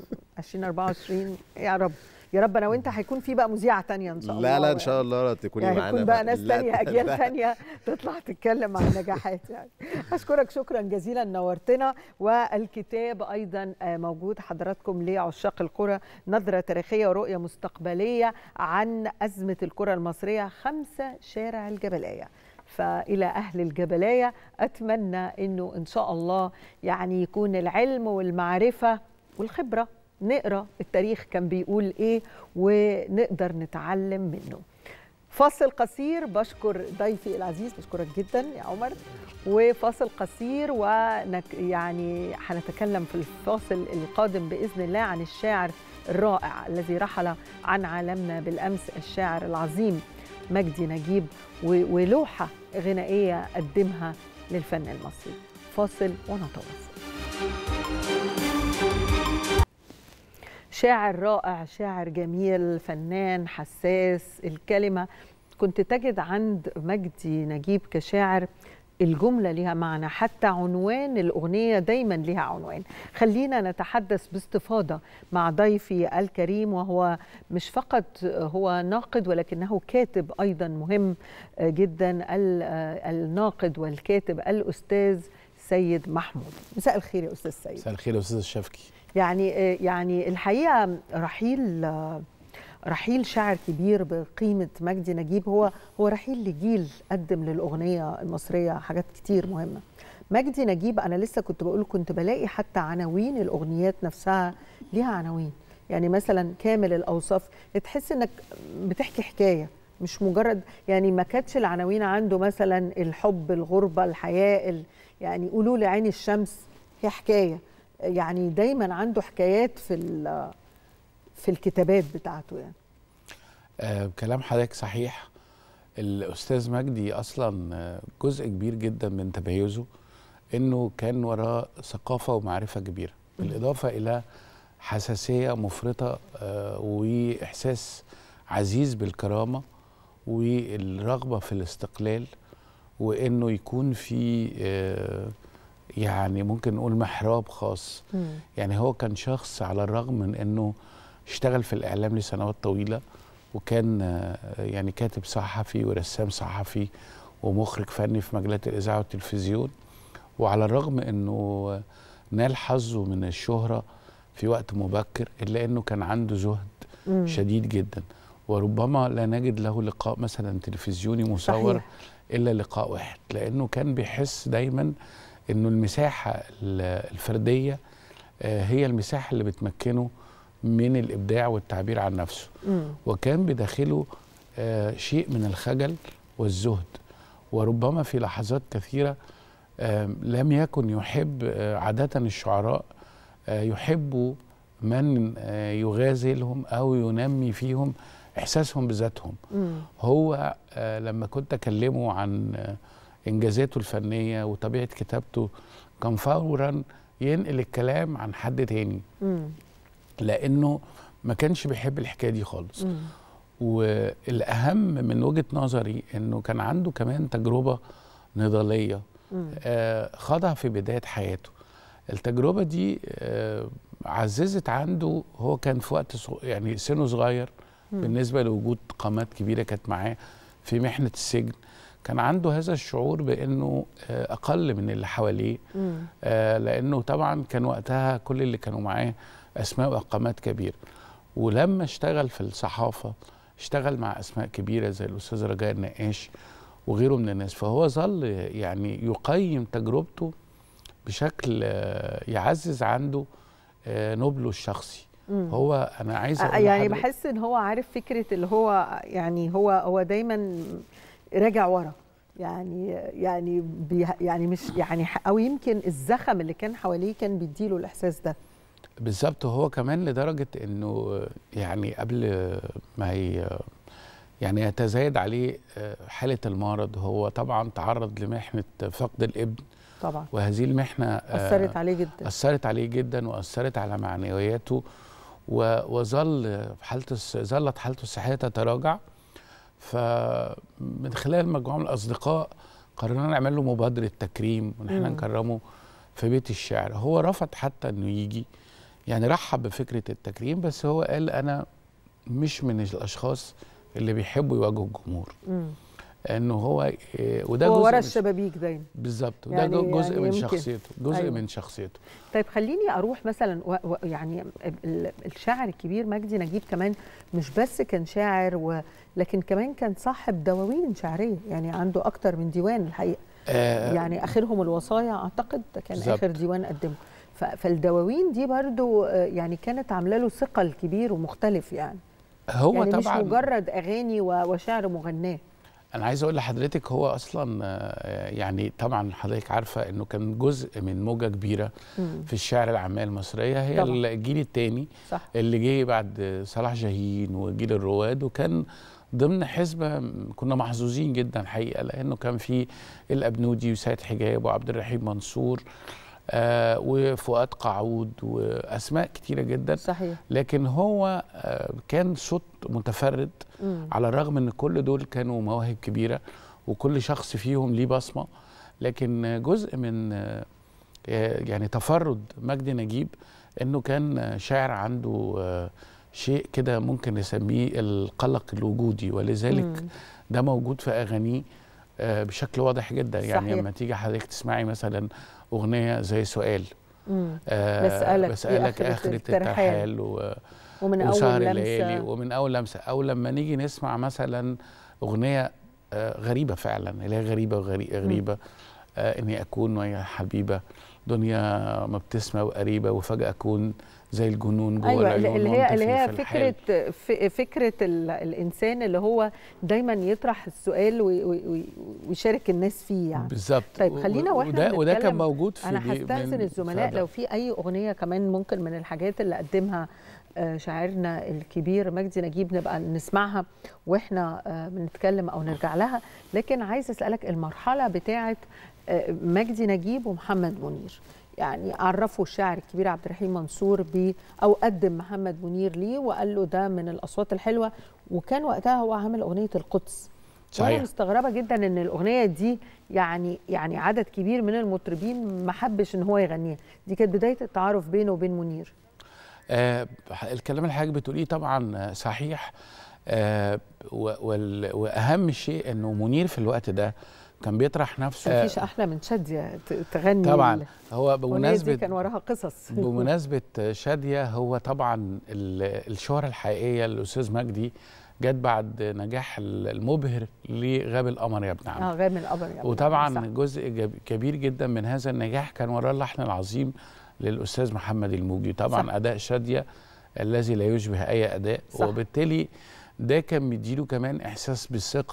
2024 يا رب يا رب انا وانت هيكون في بقى مذيعه تانية ان شاء الله لا لا ان شاء الله لا تكوني يعني معانا يكون بقى ناس لا- تانية اجيال لا. تانية تطلع تتكلم عن النجاحات يعني اشكرك شكرا جزيلا نورتنا والكتاب ايضا آه، موجود حضراتكم لعشاق الكره نظره تاريخيه ورؤيه مستقبليه عن ازمه الكره المصريه خمسه شارع الجبلايه فإلى أهل الجبلاية أتمنى أنه إن شاء الله يعني يكون العلم والمعرفة والخبرة نقرأ التاريخ كان بيقول إيه ونقدر نتعلم منه فاصل قصير بشكر ضيفي العزيز بشكرك جدا يا عمر وفاصل قصير ونك يعني هنتكلم في الفاصل القادم باذن الله عن الشاعر الرائع الذي رحل عن عالمنا بالامس الشاعر العظيم مجدي نجيب و- ولوحه غنائيه قدمها للفن المصري فاصل ونتواصل شاعر رائع شاعر جميل فنان حساس الكلمة كنت تجد عند مجدي نجيب كشاعر الجملة لها معنى حتى عنوان الأغنية دايما لها عنوان خلينا نتحدث باستفاضة مع ضيفي الكريم وهو مش فقط هو ناقد ولكنه كاتب أيضا مهم جدا ال- الناقد والكاتب الأستاذ سيد محمود مساء الخير يا أستاذ سيد مساء الخير يا استاذ الشفكي يعني يعني الحقيقه رحيل رحيل شاعر كبير بقيمه مجدي نجيب هو هو رحيل لجيل قدم للاغنيه المصريه حاجات كتير مهمه مجدي نجيب انا لسه كنت بقول كنت بلاقي حتى عناوين الاغنيات نفسها ليها عناوين يعني مثلا كامل الاوصاف تحس انك بتحكي حكايه مش مجرد يعني ما كانتش العناوين عنده مثلا الحب الغربه الحياه ال- يعني قولوا لي عين الشمس هي حكايه يعني دايما عنده حكايات في ال- في الكتابات بتاعته يعني آه كلام حضرتك صحيح الاستاذ مجدي اصلا آه، جزء كبير جدا من تميزه انه كان وراه ثقافه ومعرفه كبيره بالاضافه الى حساسيه مفرطه آه واحساس عزيز بالكرامه والرغبه في الاستقلال وانه يكون في آه يعني ممكن نقول محراب خاص يعني هو كان شخص على الرغم من انه اشتغل في الاعلام لسنوات طويله وكان آه، يعني كاتب صحفي ورسام صحفي ومخرج فني في مجلات الاذاعه والتلفزيون وعلى الرغم انه نال حظه من الشهره في وقت مبكر الا انه كان عنده زهد مم. شديد جدا وربما لا نجد له لقاء مثلا تلفزيوني مصور صحيح. الا لقاء واحد لانه كان بيحس دايما انه المساحه ال- الفرديه آه، هي المساحه اللي بتمكنه من الابداع والتعبير عن نفسه مم. وكان بداخله آه، شيء من الخجل والزهد وربما في لحظات كثيره آم، لم يكن يحب آه، عاده الشعراء آه، يحبوا من آه، يغازلهم او ينمي فيهم احساسهم بذاتهم مم. هو آه، لما كنت اكلمه عن آه، انجازاته الفنيه وطبيعه كتابته كان فورا ينقل الكلام عن حد تاني مم. لانه ما كانش بيحب الحكايه دي خالص مم. والاهم من وجهه نظري انه كان عنده كمان تجربه نضاليه مم. آه، خاضها في بدايه حياته التجربه دي آه، عززت عنده هو كان في وقت صغ- يعني سنه صغير مم. بالنسبه لوجود قامات كبيره كانت معاه في محنه السجن كان عنده هذا الشعور بانه آه، اقل من اللي حواليه مم. آه، لانه طبعا كان وقتها كل اللي كانوا معاه اسماء واقامات كبيره ولما اشتغل في الصحافه اشتغل مع اسماء كبيره زي الاستاذ رجاء النقاش وغيره من الناس فهو ظل يعني يقيم تجربته بشكل آه، يعزز عنده آه، نبله الشخصي مم. هو انا عايز آه، اقول يعني لحضرتك- بحس ان هو عارف فكره اللي هو يعني هو هو دايما راجع ورا يعني يعني بي يعني مش يعني ح- او يمكن الزخم اللي كان حواليه كان بيديله الاحساس ده بالظبط هو كمان لدرجة انه يعني قبل ما هي يعني يتزايد عليه حالة المرض هو طبعا تعرض لمحنة فقد الابن طبعا وهذه المحنة اثرت عليه جدا أثرت عليه جدا وأثرت على معنوياته و- وظل في حالته الس- ظلت حالته الصحية تتراجع فمن خلال مجموعة من الأصدقاء قررنا نعمل له مبادرة تكريم وإن احنا مم. نكرمه في بيت الشعر هو رفض حتى إنه يجي يعني رحب بفكرة التكريم بس هو قال أنا مش من الأشخاص اللي بيحبوا يواجهوا الجمهور مم. انه هو إيه، وده هو جزء ورا من- الشبابيك دايما بالظبط وده يعني- جزء يعني من يمكن. شخصيته جزء أيوة. من شخصيته طيب خليني اروح مثلا و و يعني ال- الشاعر الكبير مجدي نجيب كمان مش بس كان شاعر و لكن كمان كان صاحب دواوين شعريه يعني عنده اكتر من ديوان الحقيقه آه يعني اخرهم الوصايا اعتقد ده كان بالظبط. اخر ديوان قدمه ف- فالدواوين دي برضو آه، يعني كانت عامله له ثقل كبير ومختلف يعني هو يعني طبعا مش مجرد اغاني و- وشعر مغناه انا عايز اقول لحضرتك هو اصلا آه، يعني طبعا حضرتك عارفه انه كان جزء من موجه كبيره مم. في الشعر العاميه المصريه هي طبعاً. الجيل الثاني صح اللي جه بعد صلاح جاهين وجيل الرواد وكان ضمن حسبه م- كنا محظوظين جدا حقيقه لانه كان في الابنودي وسيد حجاب وعبد الرحيم منصور آه وفؤاد قعود واسماء كتيره جدا صحيح لكن هو آه كان صوت متفرد مم. على الرغم ان كل دول كانوا مواهب كبيره وكل شخص فيهم ليه بصمه لكن جزء من آه، آه، يعني تفرد مجدي نجيب انه كان شاعر عنده آه، شيء كده ممكن نسميه القلق الوجودي ولذلك مم. ده موجود في اغانيه آه، بشكل واضح جدا يعني صحيح. لما تيجي حضرتك تسمعي مثلا اغنيه زي سؤال مم. آه، بسألك إيه بسألك آخرة اخرة الترحال؟ الترحال و ومن وسهر اول الليالي لمسه ومن اول لمسه او لما نيجي نسمع مثلا اغنيه آه، غريبه فعلا اللي هي غريبه وغري- غريبه آه اني اكون ويا حبيبه دنيا ما بتسمى وقريبه وفجاه اكون زي الجنون جوه ايوه العيون اللي هي وأنت اللي في- هي في الحال. فكره ف- فكره ال- الانسان اللي هو دايما يطرح السؤال وي- وي- ويشارك الناس فيه يعني بالظبط طيب خلينا و- واحنا وده, وده كان بنتكلم- موجود في انا دي- هستاذن من- الزملاء اتفضل. لو في اي اغنيه كمان ممكن من الحاجات اللي قدمها آه، شاعرنا الكبير مجدي نجيب نبقى نسمعها واحنا آه، بنتكلم او نرجع لها لكن عايز اسالك المرحله بتاعه آه، مجدي نجيب ومحمد منير يعني عرفوا الشاعر الكبير عبد الرحيم منصور ب او قدم محمد منير ليه وقال له ده من الاصوات الحلوه وكان وقتها هو عامل اغنيه القدس وانا صحيح مستغربه جدا ان الاغنيه دي يعني يعني عدد كبير من المطربين ما حبش ان هو يغنيها دي كانت بدايه التعارف بينه وبين منير آه الكلام اللي حضرتك بتقوليه طبعا آه، صحيح آه و- وال- واهم شيء انه منير في الوقت ده كان بيطرح نفسه مفيش احلى من شاديه ت- تغني طبعا ال- هو الأغنية دي بمناسبه كان وراها قصص بمناسبة شادية هو طبعا ال- الشهرة الحقيقية للأستاذ مجدي جت بعد نجاح ال- المبهر لغاب القمر يا ابن عم اه غاب من القمر يا ابن وطبعا صح. جزء جب- كبير جدا من هذا النجاح كان وراه اللحن العظيم للأستاذ محمد الموجي طبعا صح. أداء شادية الذي لا يشبه أي أداء صح. وبالتالي ده كان مديله كمان إحساس بالثقة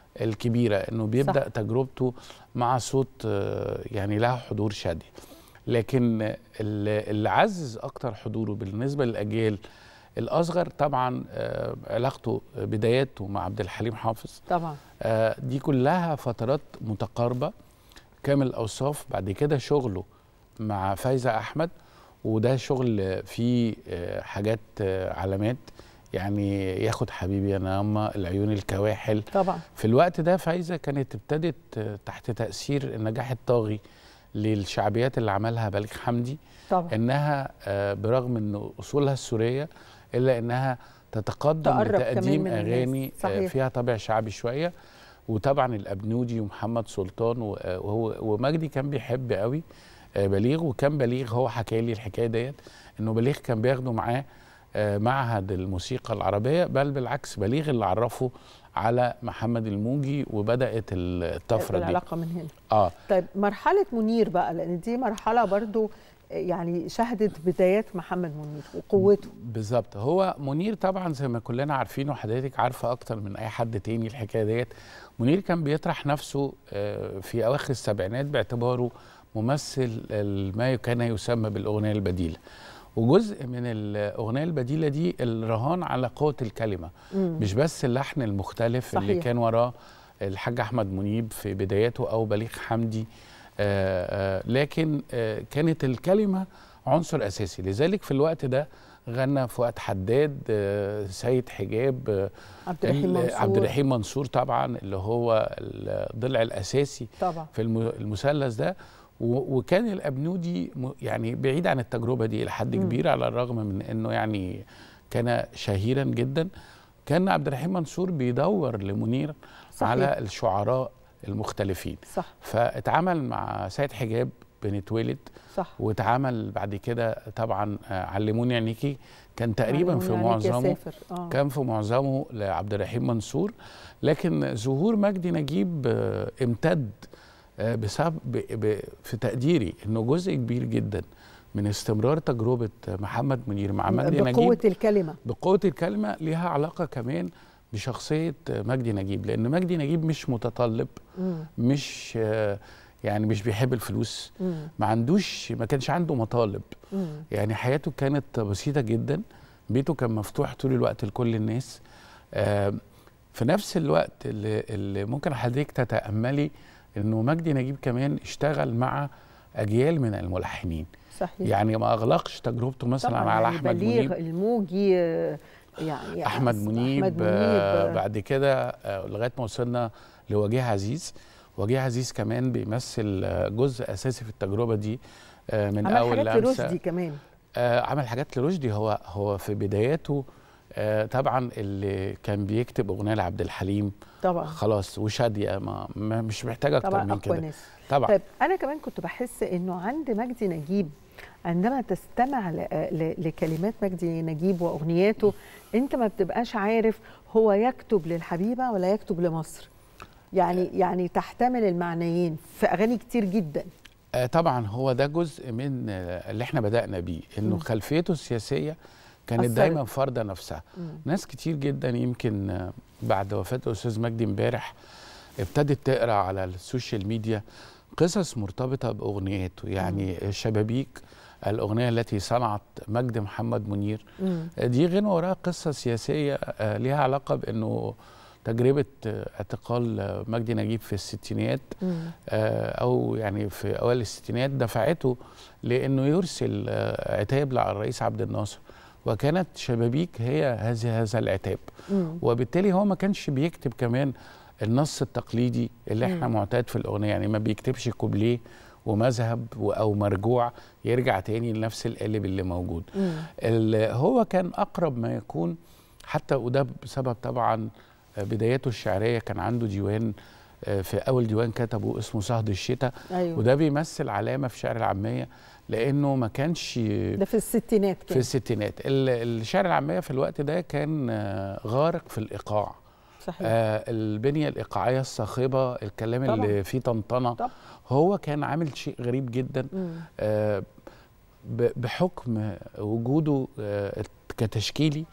الكبيره انه بيبدا صح. تجربته مع صوت آه، يعني لها حضور شادي لكن اللي اللي عزز اكتر حضوره بالنسبه للاجيال الاصغر طبعا آه، علاقته بداياته مع عبد الحليم حافظ طبعا آه، دي كلها فترات متقاربه كامل الاوصاف بعد كده شغله مع فايزه احمد وده شغل فيه آه، حاجات آه، علامات يعني ياخد حبيبي انا ياما العيون الكواحل طبعا في الوقت ده فايزه كانت ابتدت آه، تحت تاثير النجاح الطاغي للشعبيات اللي عملها بليغ حمدي طبعا انها آه، برغم ان اصولها السوريه الا انها تتقدم تقرب كمان لتقديم من الناس. اغاني آه، صحيح. فيها طابع شعبي شويه وطبعا الابنودي ومحمد سلطان و- آه، وهو ومجدي كان بيحب قوي آه، بليغ وكان بليغ هو حكى لي الحكايه ديت انه بليغ كان بياخده معاه آه، معهد الموسيقى العربيه بل بالعكس بليغ اللي عرفه على محمد الموجي وبدات الطفره دي العلاقه من هنا اه طيب مرحله منير بقى لان دي مرحله برضو يعني شهدت بدايات محمد منير وقوته بالظبط هو منير طبعا زي ما كلنا عارفين وحضرتك عارفه اكتر من اي حد تاني الحكايه ديت منير كان بيطرح نفسه آه، في اواخر السبعينات باعتباره ممثل ال- ما كان يسمى بالاغنيه البديله وجزء من الاغنيه البديله دي الرهان على قوه الكلمه مش بس اللحن المختلف اللي صحيح. كان وراه الحاج احمد منيب في بداياته او بليغ حمدي آه، آه، لكن آه، كانت الكلمه عنصر اساسي لذلك في الوقت ده غنى فؤاد حداد آه، سيد حجاب آه، عبد الرحيم ال- منصور عبد الرحيم منصور طبعا اللي هو الضلع الاساسي طبعا في الم- المثلث ده و- وكان الابنودي م- يعني بعيد عن التجربه دي الى حد مم. كبير على الرغم من انه يعني كان شهيرا جدا كان عبد الرحيم منصور بيدور لمنير صحيح. على الشعراء المختلفين صح فاتعامل مع سيد حجاب بنتولد صح واتعامل بعد كده طبعا آه، علموني عينيكي كان تقريبا في علموني عليك يا معظمه سافر. آه. كان في معظمه لعبد الرحيم منصور لكن ظهور مجدي نجيب آه، امتد آه، بسبب ب- ب- في تقديري انه جزء كبير جدا من استمرار تجربه محمد منير مع مجدي بقوه نجيب الكلمه بقوه الكلمه ليها علاقه كمان بشخصيه مجدي نجيب لان مجدي نجيب مش متطلب مم. مش آه، يعني مش بيحب الفلوس مم. ما عندوش ما كانش عنده مطالب مم. يعني حياته كانت بسيطة جدا بيته كان مفتوح طول الوقت لكل الناس آه في نفس الوقت اللي, اللي ممكن حضرتك تتأملي انه مجدي نجيب كمان اشتغل مع اجيال من الملحنين صحيح يعني ما اغلقش تجربته مثلا طبعا على يعني احمد بليغ منيب الموجي آه، يعني احمد منيب, احمد منيب آه آه، بعد كده آه لغايه ما وصلنا لوجيه عزيز وجيه عزيز كمان بيمثل آه، جزء اساسي في التجربه دي آه من عمل اول حاجات لمسه لرشدي كمان آه عمل حاجات لرشدي هو هو في بداياته آه طبعا اللي كان بيكتب اغنيه لعبد الحليم طبعا خلاص وشاديه ما ما مش محتاج اكتر طبعا من اقوى كده ناس طبعا طيب انا كمان كنت بحس انه عند مجدي نجيب عندما تستمع ل- ل- لكلمات مجدي نجيب واغنياته انت ما بتبقاش عارف هو يكتب للحبيبه ولا يكتب لمصر يعني يعني تحتمل المعنيين في اغاني كتير جدا آه طبعا هو ده جزء من آه اللي احنا بدانا بيه انه مم. خلفيته السياسيه كانت أثرت. دايما فارضه نفسها مم. ناس كتير جدا يمكن آه، بعد وفاه الاستاذ مجدي امبارح ابتدت تقرا على السوشيال ميديا قصص مرتبطه باغنياته يعني شبابيك الاغنيه التي صنعت مجد محمد منير مم. دي غنى وراها قصه سياسيه آه، ليها علاقه بانه تجربه آه، اعتقال آه، مجدي نجيب في الستينيات مم. آه، او يعني في اوائل الستينات دفعته لانه يرسل آه، عتاب للرئيس عبد الناصر وكانت شبابيك هي هذه هذا العتاب مم. وبالتالي هو ما كانش بيكتب كمان النص التقليدي اللي احنا مم. معتاد في الاغنيه يعني ما بيكتبش كوبليه ومذهب و- او مرجوع يرجع تاني لنفس القالب اللي موجود مم. ال- هو كان اقرب ما يكون حتى وده بسبب طبعا بداياته الشعريه كان عنده ديوان آه، في اول ديوان كتبه اسمه صهد الشتاء ايوه وده بيمثل علامه في شعر العاميه لانه ما كانش ده في الستينات في كان الستينات ال- الشعر العاميه في الوقت ده كان آه، غارق في الايقاع صحيح آه البنيه الايقاعيه الصاخبه الكلام طبعاً. اللي فيه طنطنه طبعاً. هو كان عامل شيء غريب جدا مم. آه ب- بحكم وجوده آه كتشكيلي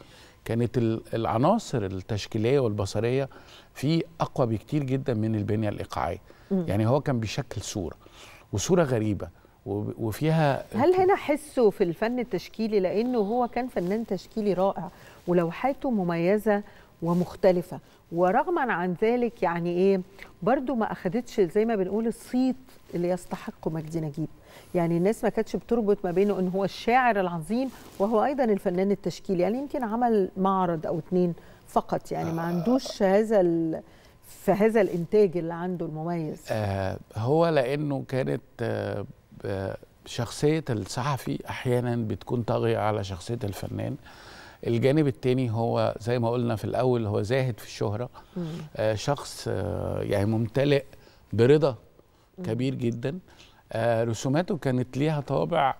كانت ال- العناصر التشكيليه والبصريه فيه اقوى بكتير جدا من البنيه الايقاعيه يعني هو كان بيشكل صوره وصوره غريبه وب- وفيها هل هنا حسه في الفن التشكيلي لانه هو كان فنان تشكيلي رائع ولوحاته مميزه ومختلفه ورغما عن ذلك يعني ايه برضو ما اخدتش زي ما بنقول الصيت اللي يستحقه مجدي نجيب يعني الناس ما كانتش بتربط ما بينه ان هو الشاعر العظيم وهو ايضا الفنان التشكيلي يعني يمكن عمل معرض او اتنين فقط يعني ما عندوش هذا ال- في هذا الانتاج اللي عنده المميز آه هو لانه كانت آه ب- شخصيه الصحفي احيانا بتكون طاغيه على شخصيه الفنان الجانب التاني هو زي ما قلنا في الاول هو زاهد في الشهره آه شخص آه يعني ممتلئ برضا كبير جدا آه رسوماته كانت ليها طابع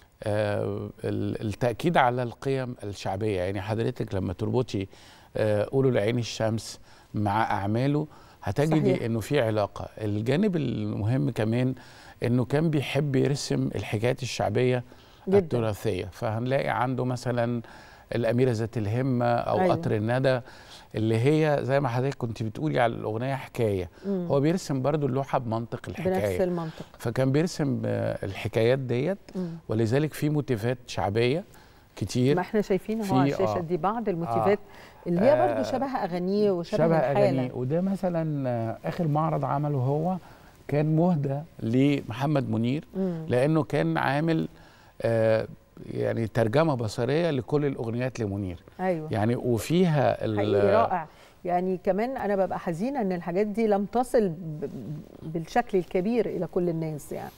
آه ال- التاكيد على القيم الشعبيه يعني حضرتك لما تربطي آه قولوا لعين الشمس مع اعماله هتجدي صحيح. انه في علاقه الجانب المهم كمان انه كان بيحب يرسم الحكايات الشعبيه جداً. التراثيه فهنلاقي عنده مثلا الاميره ذات الهمه او أيوة. أيوة. قطر الندى اللي هي زي ما حضرتك كنت بتقولي على الاغنيه حكايه مم. هو بيرسم برضو اللوحه بمنطق بنفس الحكايه المنطق فكان بيرسم آه، الحكايات ديت مم. ولذلك في موتيفات شعبيه كتير ما احنا شايفين في- اهو على الشاشه آه. دي بعض الموتيفات اللي هي آه، برضو شبه اغانيه وشبه شبه الحاله اغاني وده مثلا آه، اخر معرض عمله هو كان مهدى لمحمد منير مم. لانه كان عامل آه، يعني ترجمه بصريه لكل الاغنيات لمنير ايوه يعني وفيها ال- حقيقي رائع يعني كمان انا ببقى حزينه ان الحاجات دي لم تصل ب- بالشكل الكبير الى كل الناس يعني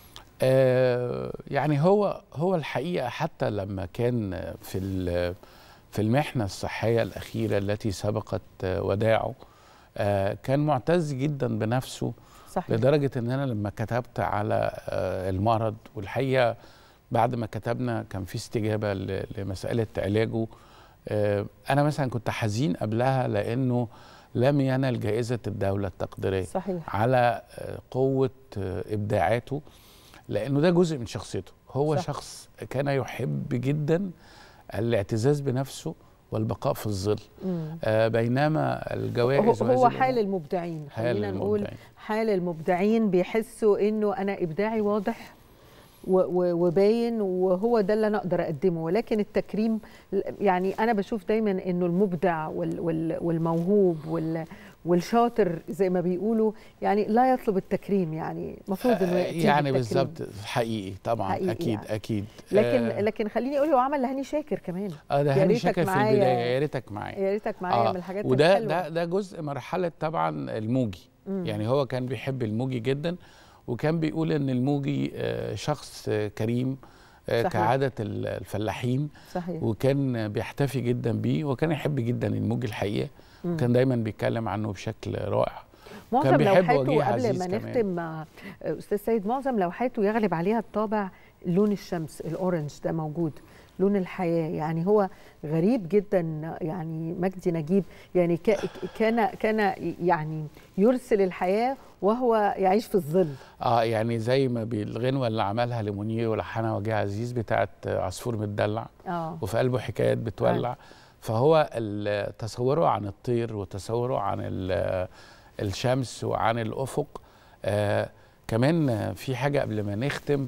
آه، يعني هو هو الحقيقه حتى لما كان في ال- في المحنه الصحيه الاخيره التي سبقت آه، وداعه آه، كان معتز جدا بنفسه صحيح لدرجه ان انا لما كتبت على آه، المرض والحقيقه بعد ما كتبنا كان في استجابه ل- لمساله علاجه آه، انا مثلا كنت حزين قبلها لانه لم ينل جائزه الدوله التقديريه صحيح على آه، قوه آه، ابداعاته لانه ده جزء من شخصيته هو صح. صح. شخص كان يحب جدا الاعتزاز بنفسه والبقاء في الظل مم. آه بينما هو, الجوائز هو وهذه حال الأمور- المبدعين حال خلينا نقول المبدعين. حال المبدعين بيحسوا انه انا ابداعي واضح و- و- وباين وهو ده اللي انا اقدر اقدمه ولكن التكريم يعني انا بشوف دايما انه المبدع وال- وال- والموهوب وال- والشاطر زي ما بيقولوا يعني لا يطلب التكريم يعني المفروض انه آه، يأتيه يعني بالتكريم. بالظبط حقيقي طبعا حقيقي اكيد يعني. اكيد لكن آه لكن خليني اقول هو عمل لهاني شاكر كمان آه ده يا هاني ريتك شاكر في معايا- البدايه يا ريتك معايا يا ريتك معايا من الحاجات وده الحلوه ده ده جزء مرحله طبعا الموجي مم. يعني هو كان بيحب الموجي جدا وكان بيقول ان الموجي آه، شخص آه، كريم آه، صحيح. كعاده ال- الفلاحين صحيح وكان بيحتفي جدا بيه وكان يحب جدا الموجي الحقيقه مم. كان دايما بيتكلم عنه بشكل رائع معظم بيحب لوحاته وجيه قبل عزيز ما كمان. نختم مع استاذ سيد معظم لوحاته يغلب عليها الطابع لون الشمس الاورنج ده موجود لون الحياه يعني هو غريب جدا يعني مجدي نجيب يعني كا- كان كان يعني يرسل الحياه وهو يعيش في الظل اه يعني زي ما بالغنوه اللي عملها لمنير ولحنها وجيه عزيز بتاعت عصفور متدلع اه وفي قلبه حكايات بتولع فهو ال- تصوره عن الطير وتصوره عن ال- الشمس وعن الافق آه كمان آه، في حاجه قبل ما نختم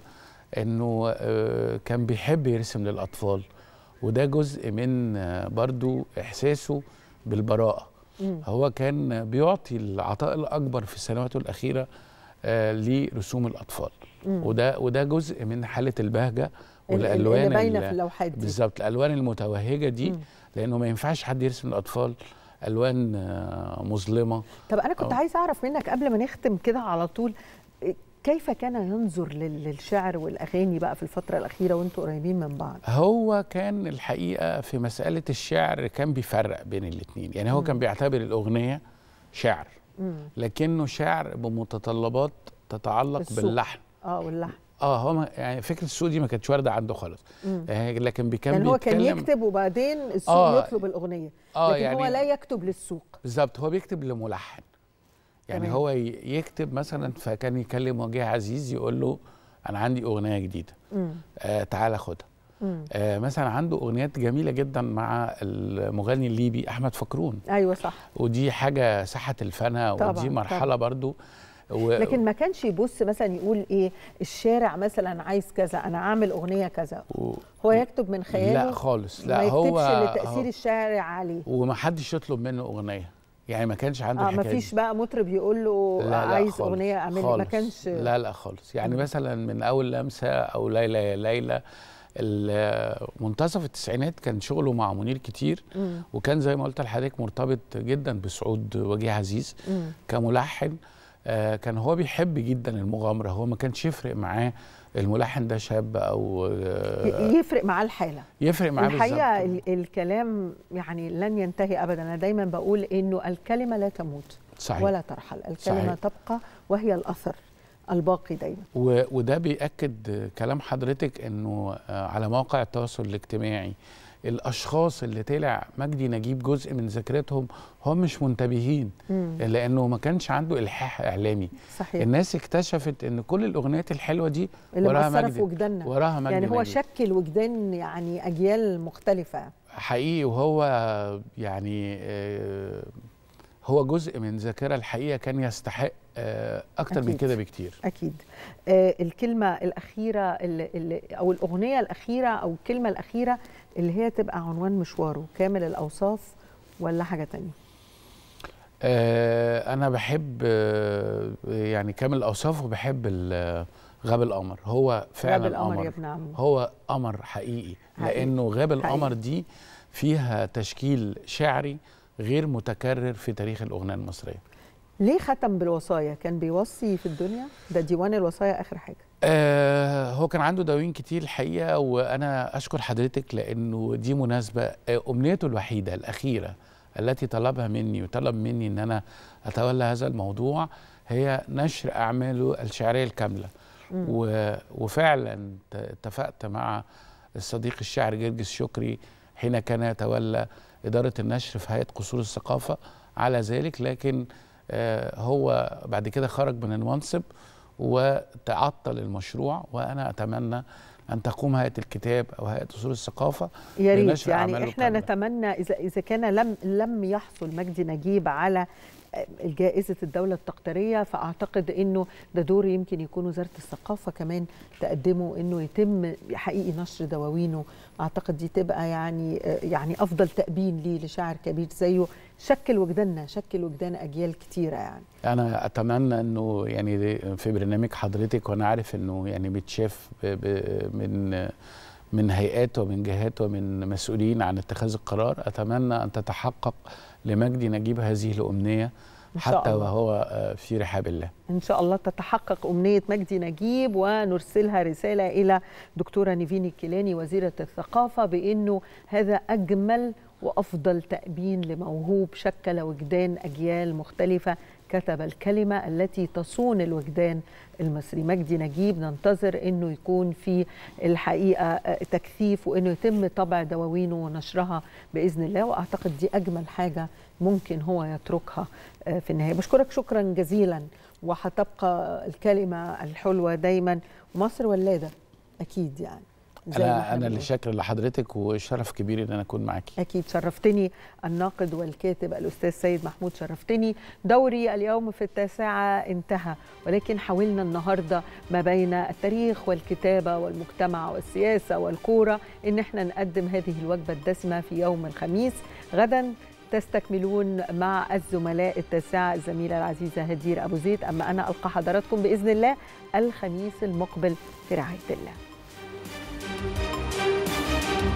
انه آه كان بيحب يرسم للاطفال وده جزء من آه برضو احساسه بالبراءه مم. هو كان بيعطي العطاء الاكبر في السنوات الاخيره آه لرسوم الاطفال مم. وده وده جزء من حاله البهجه ال- ال- والالوان اللي باينه ال- في اللوحات دي بالظبط الالوان المتوهجه دي مم. لانه ما ينفعش حد يرسم الاطفال الوان آه، مظلمه طب انا كنت آه. عايزه اعرف منك قبل ما نختم كده على طول إيه، كيف كان ينظر لل- للشعر والاغاني بقى في الفتره الاخيره وانتوا قريبين من بعض هو كان الحقيقه في مساله الشعر كان بيفرق بين الاثنين يعني هو كان بيعتبر الاغنيه شعر مم. لكنه شعر بمتطلبات تتعلق السوق. باللحن اه واللحن اه هو ما- يعني فكره السوق دي ما كانتش وارده عنده خالص مم. آه لكن بي- كان يعني هو كان بيتكلم يكتب وبعدين السوق آه. يطلب الاغنيه آه لكن يعني هو لا يكتب للسوق بالظبط هو بيكتب لملحن يعني تمام. هو ي- يكتب مثلا فكان يكلم وجيه عزيز يقول له انا عندي اغنيه جديده مم. آه تعالى خدها مم. آه مثلا عنده اغنيات جميله جدا مع المغني الليبي احمد فكرون ايوه صح ودي حاجه ساحه الفنا طبعاً، ودي مرحله طبعاً. برضو و... لكن ما كانش يبص مثلا يقول ايه الشارع مثلا عايز كذا انا عامل اغنيه كذا و... هو يكتب من خياله لا خالص ما لا يكتبش هو لتاثير الشارع عليه ومحدش يطلب منه اغنيه يعني ما كانش عنده اه الحكايه ما فيش دي. بقى مطرب يقول له لا لا عايز خالص، اغنيه اعمل لي ما خالص. كانش لا لا خالص يعني مم. مثلا من اول لمسه او ليلى يا ليلى ال- منتصف التسعينات كان شغله مع منير كتير مم. وكان زي ما قلت لحضرتك مرتبط جدا بسعود وجيه عزيز مم. كملحن آه، كان هو بيحب جدا المغامره هو ما كانش يفرق معاه الملحن ده شاب او آه، ي- يفرق معاه الحاله يفرق معاه الحقيقه بالظبط ال- الكلام يعني لن ينتهي ابدا انا دايما بقول انه الكلمه لا تموت صحيح ولا ترحل الكلمه صحيح. تبقى وهي الاثر الباقي دايما و- وده بيأكد كلام حضرتك انه آه، على مواقع التواصل الاجتماعي الاشخاص اللي طلع مجدي نجيب جزء من ذاكرتهم هم مش منتبهين مم. لانه ما كانش عنده الحاح اعلامي صحيح الناس اكتشفت ان كل الاغنيات الحلوه دي اللي وراها مأثرة في مجدي وجداننا وراها مجدي يعني هو نجيب. شكل وجدان يعني اجيال مختلفه حقيقي وهو يعني آه، هو جزء من ذاكره الحقيقه كان يستحق آه، اكتر من أكيد. كده بكتير اكيد آه الكلمه الاخيره اللي اللي او الاغنيه الاخيره او الكلمه الاخيره اللي هي تبقى عنوان مشواره كامل الاوصاف ولا حاجه تانية آه، انا بحب آه، يعني كامل الاوصاف وبحب ال- غاب القمر هو فعلا غاب القمر قمر يا ابن عمي هو قمر حقيقي, حقيقي. لانه غاب القمر حقيقي. دي فيها تشكيل شعري غير متكرر في تاريخ الاغنيه المصريه ليه ختم بالوصايا كان بيوصي في الدنيا ده ديوان الوصايا اخر حاجه آه هو كان عنده دواوين كتير الحقيقه وانا اشكر حضرتك لانه دي مناسبه آه امنيته الوحيده الاخيره التي طلبها مني وطلب مني ان انا اتولى هذا الموضوع هي نشر اعماله الشعريه الكامله مم. و- وفعلا ت- اتفقت مع الصديق الشاعر جرجس شكري حين كان يتولى اداره النشر في هيئه قصور الثقافه على ذلك لكن آه هو بعد كده خرج من المنصب وتعطل المشروع وانا اتمنى ان تقوم هيئه الكتاب او هيئه اصول الثقافه يا ريت بنشر يعني أعماله احنا كاملة. نتمنى اذا اذا كان لم لم يحصل مجدي نجيب على جائزة الدولة التقديرية فأعتقد أنه ده دور يمكن يكون وزارة الثقافة كمان تقدمه أنه يتم حقيقي نشر دواوينه أعتقد دي تبقى يعني يعني أفضل تأبين ليه لشاعر كبير زيه شكل وجداننا شكل وجدان أجيال كتيرة يعني انا اتمنى انه يعني في برنامج حضرتك وانا عارف انه يعني بيتشاف ب- ب- من من هيئات ومن جهات ومن مسؤولين عن اتخاذ القرار اتمنى ان تتحقق لمجدي نجيب هذه الامنيه إن شاء حتى الله. وهو آه، في رحاب الله إن شاء الله تتحقق أمنية مجدي نجيب ونرسلها رسالة إلى دكتورة نيفين الكيلاني وزيرة الثقافة بأنه هذا أجمل وأفضل تأبين لموهوب شكل وجدان أجيال مختلفة كتب الكلمة التي تصون الوجدان المصري مجدي نجيب ننتظر أنه يكون في الحقيقة آه، تكثيف وأنه يتم طبع دواوينه ونشرها بإذن الله وأعتقد دي أجمل حاجة ممكن هو يتركها آه، في النهاية بشكرك شكرا جزيلا وهتبقى الكلمة الحلوة دايما مصر ولادة أكيد يعني زي ما انا احنا انا اللي بنقول. شاكر لحضرتك وشرف كبير ان انا اكون معاكي أكيد شرفتني الناقد والكاتب الأستاذ سيد محمود شرفتني دوري اليوم في التاسعة انتهى ولكن حاولنا النهاردة ما بين التاريخ والكتابة والمجتمع والسياسة والكورة إن احنا نقدم هذه الوجبة الدسمة في يوم الخميس غدا تستكملون مع الزملاء التاسعة الزميلة العزيزة هدير أبو زيد أما أنا ألقى حضراتكم بإذن الله الخميس المقبل في رعاية الله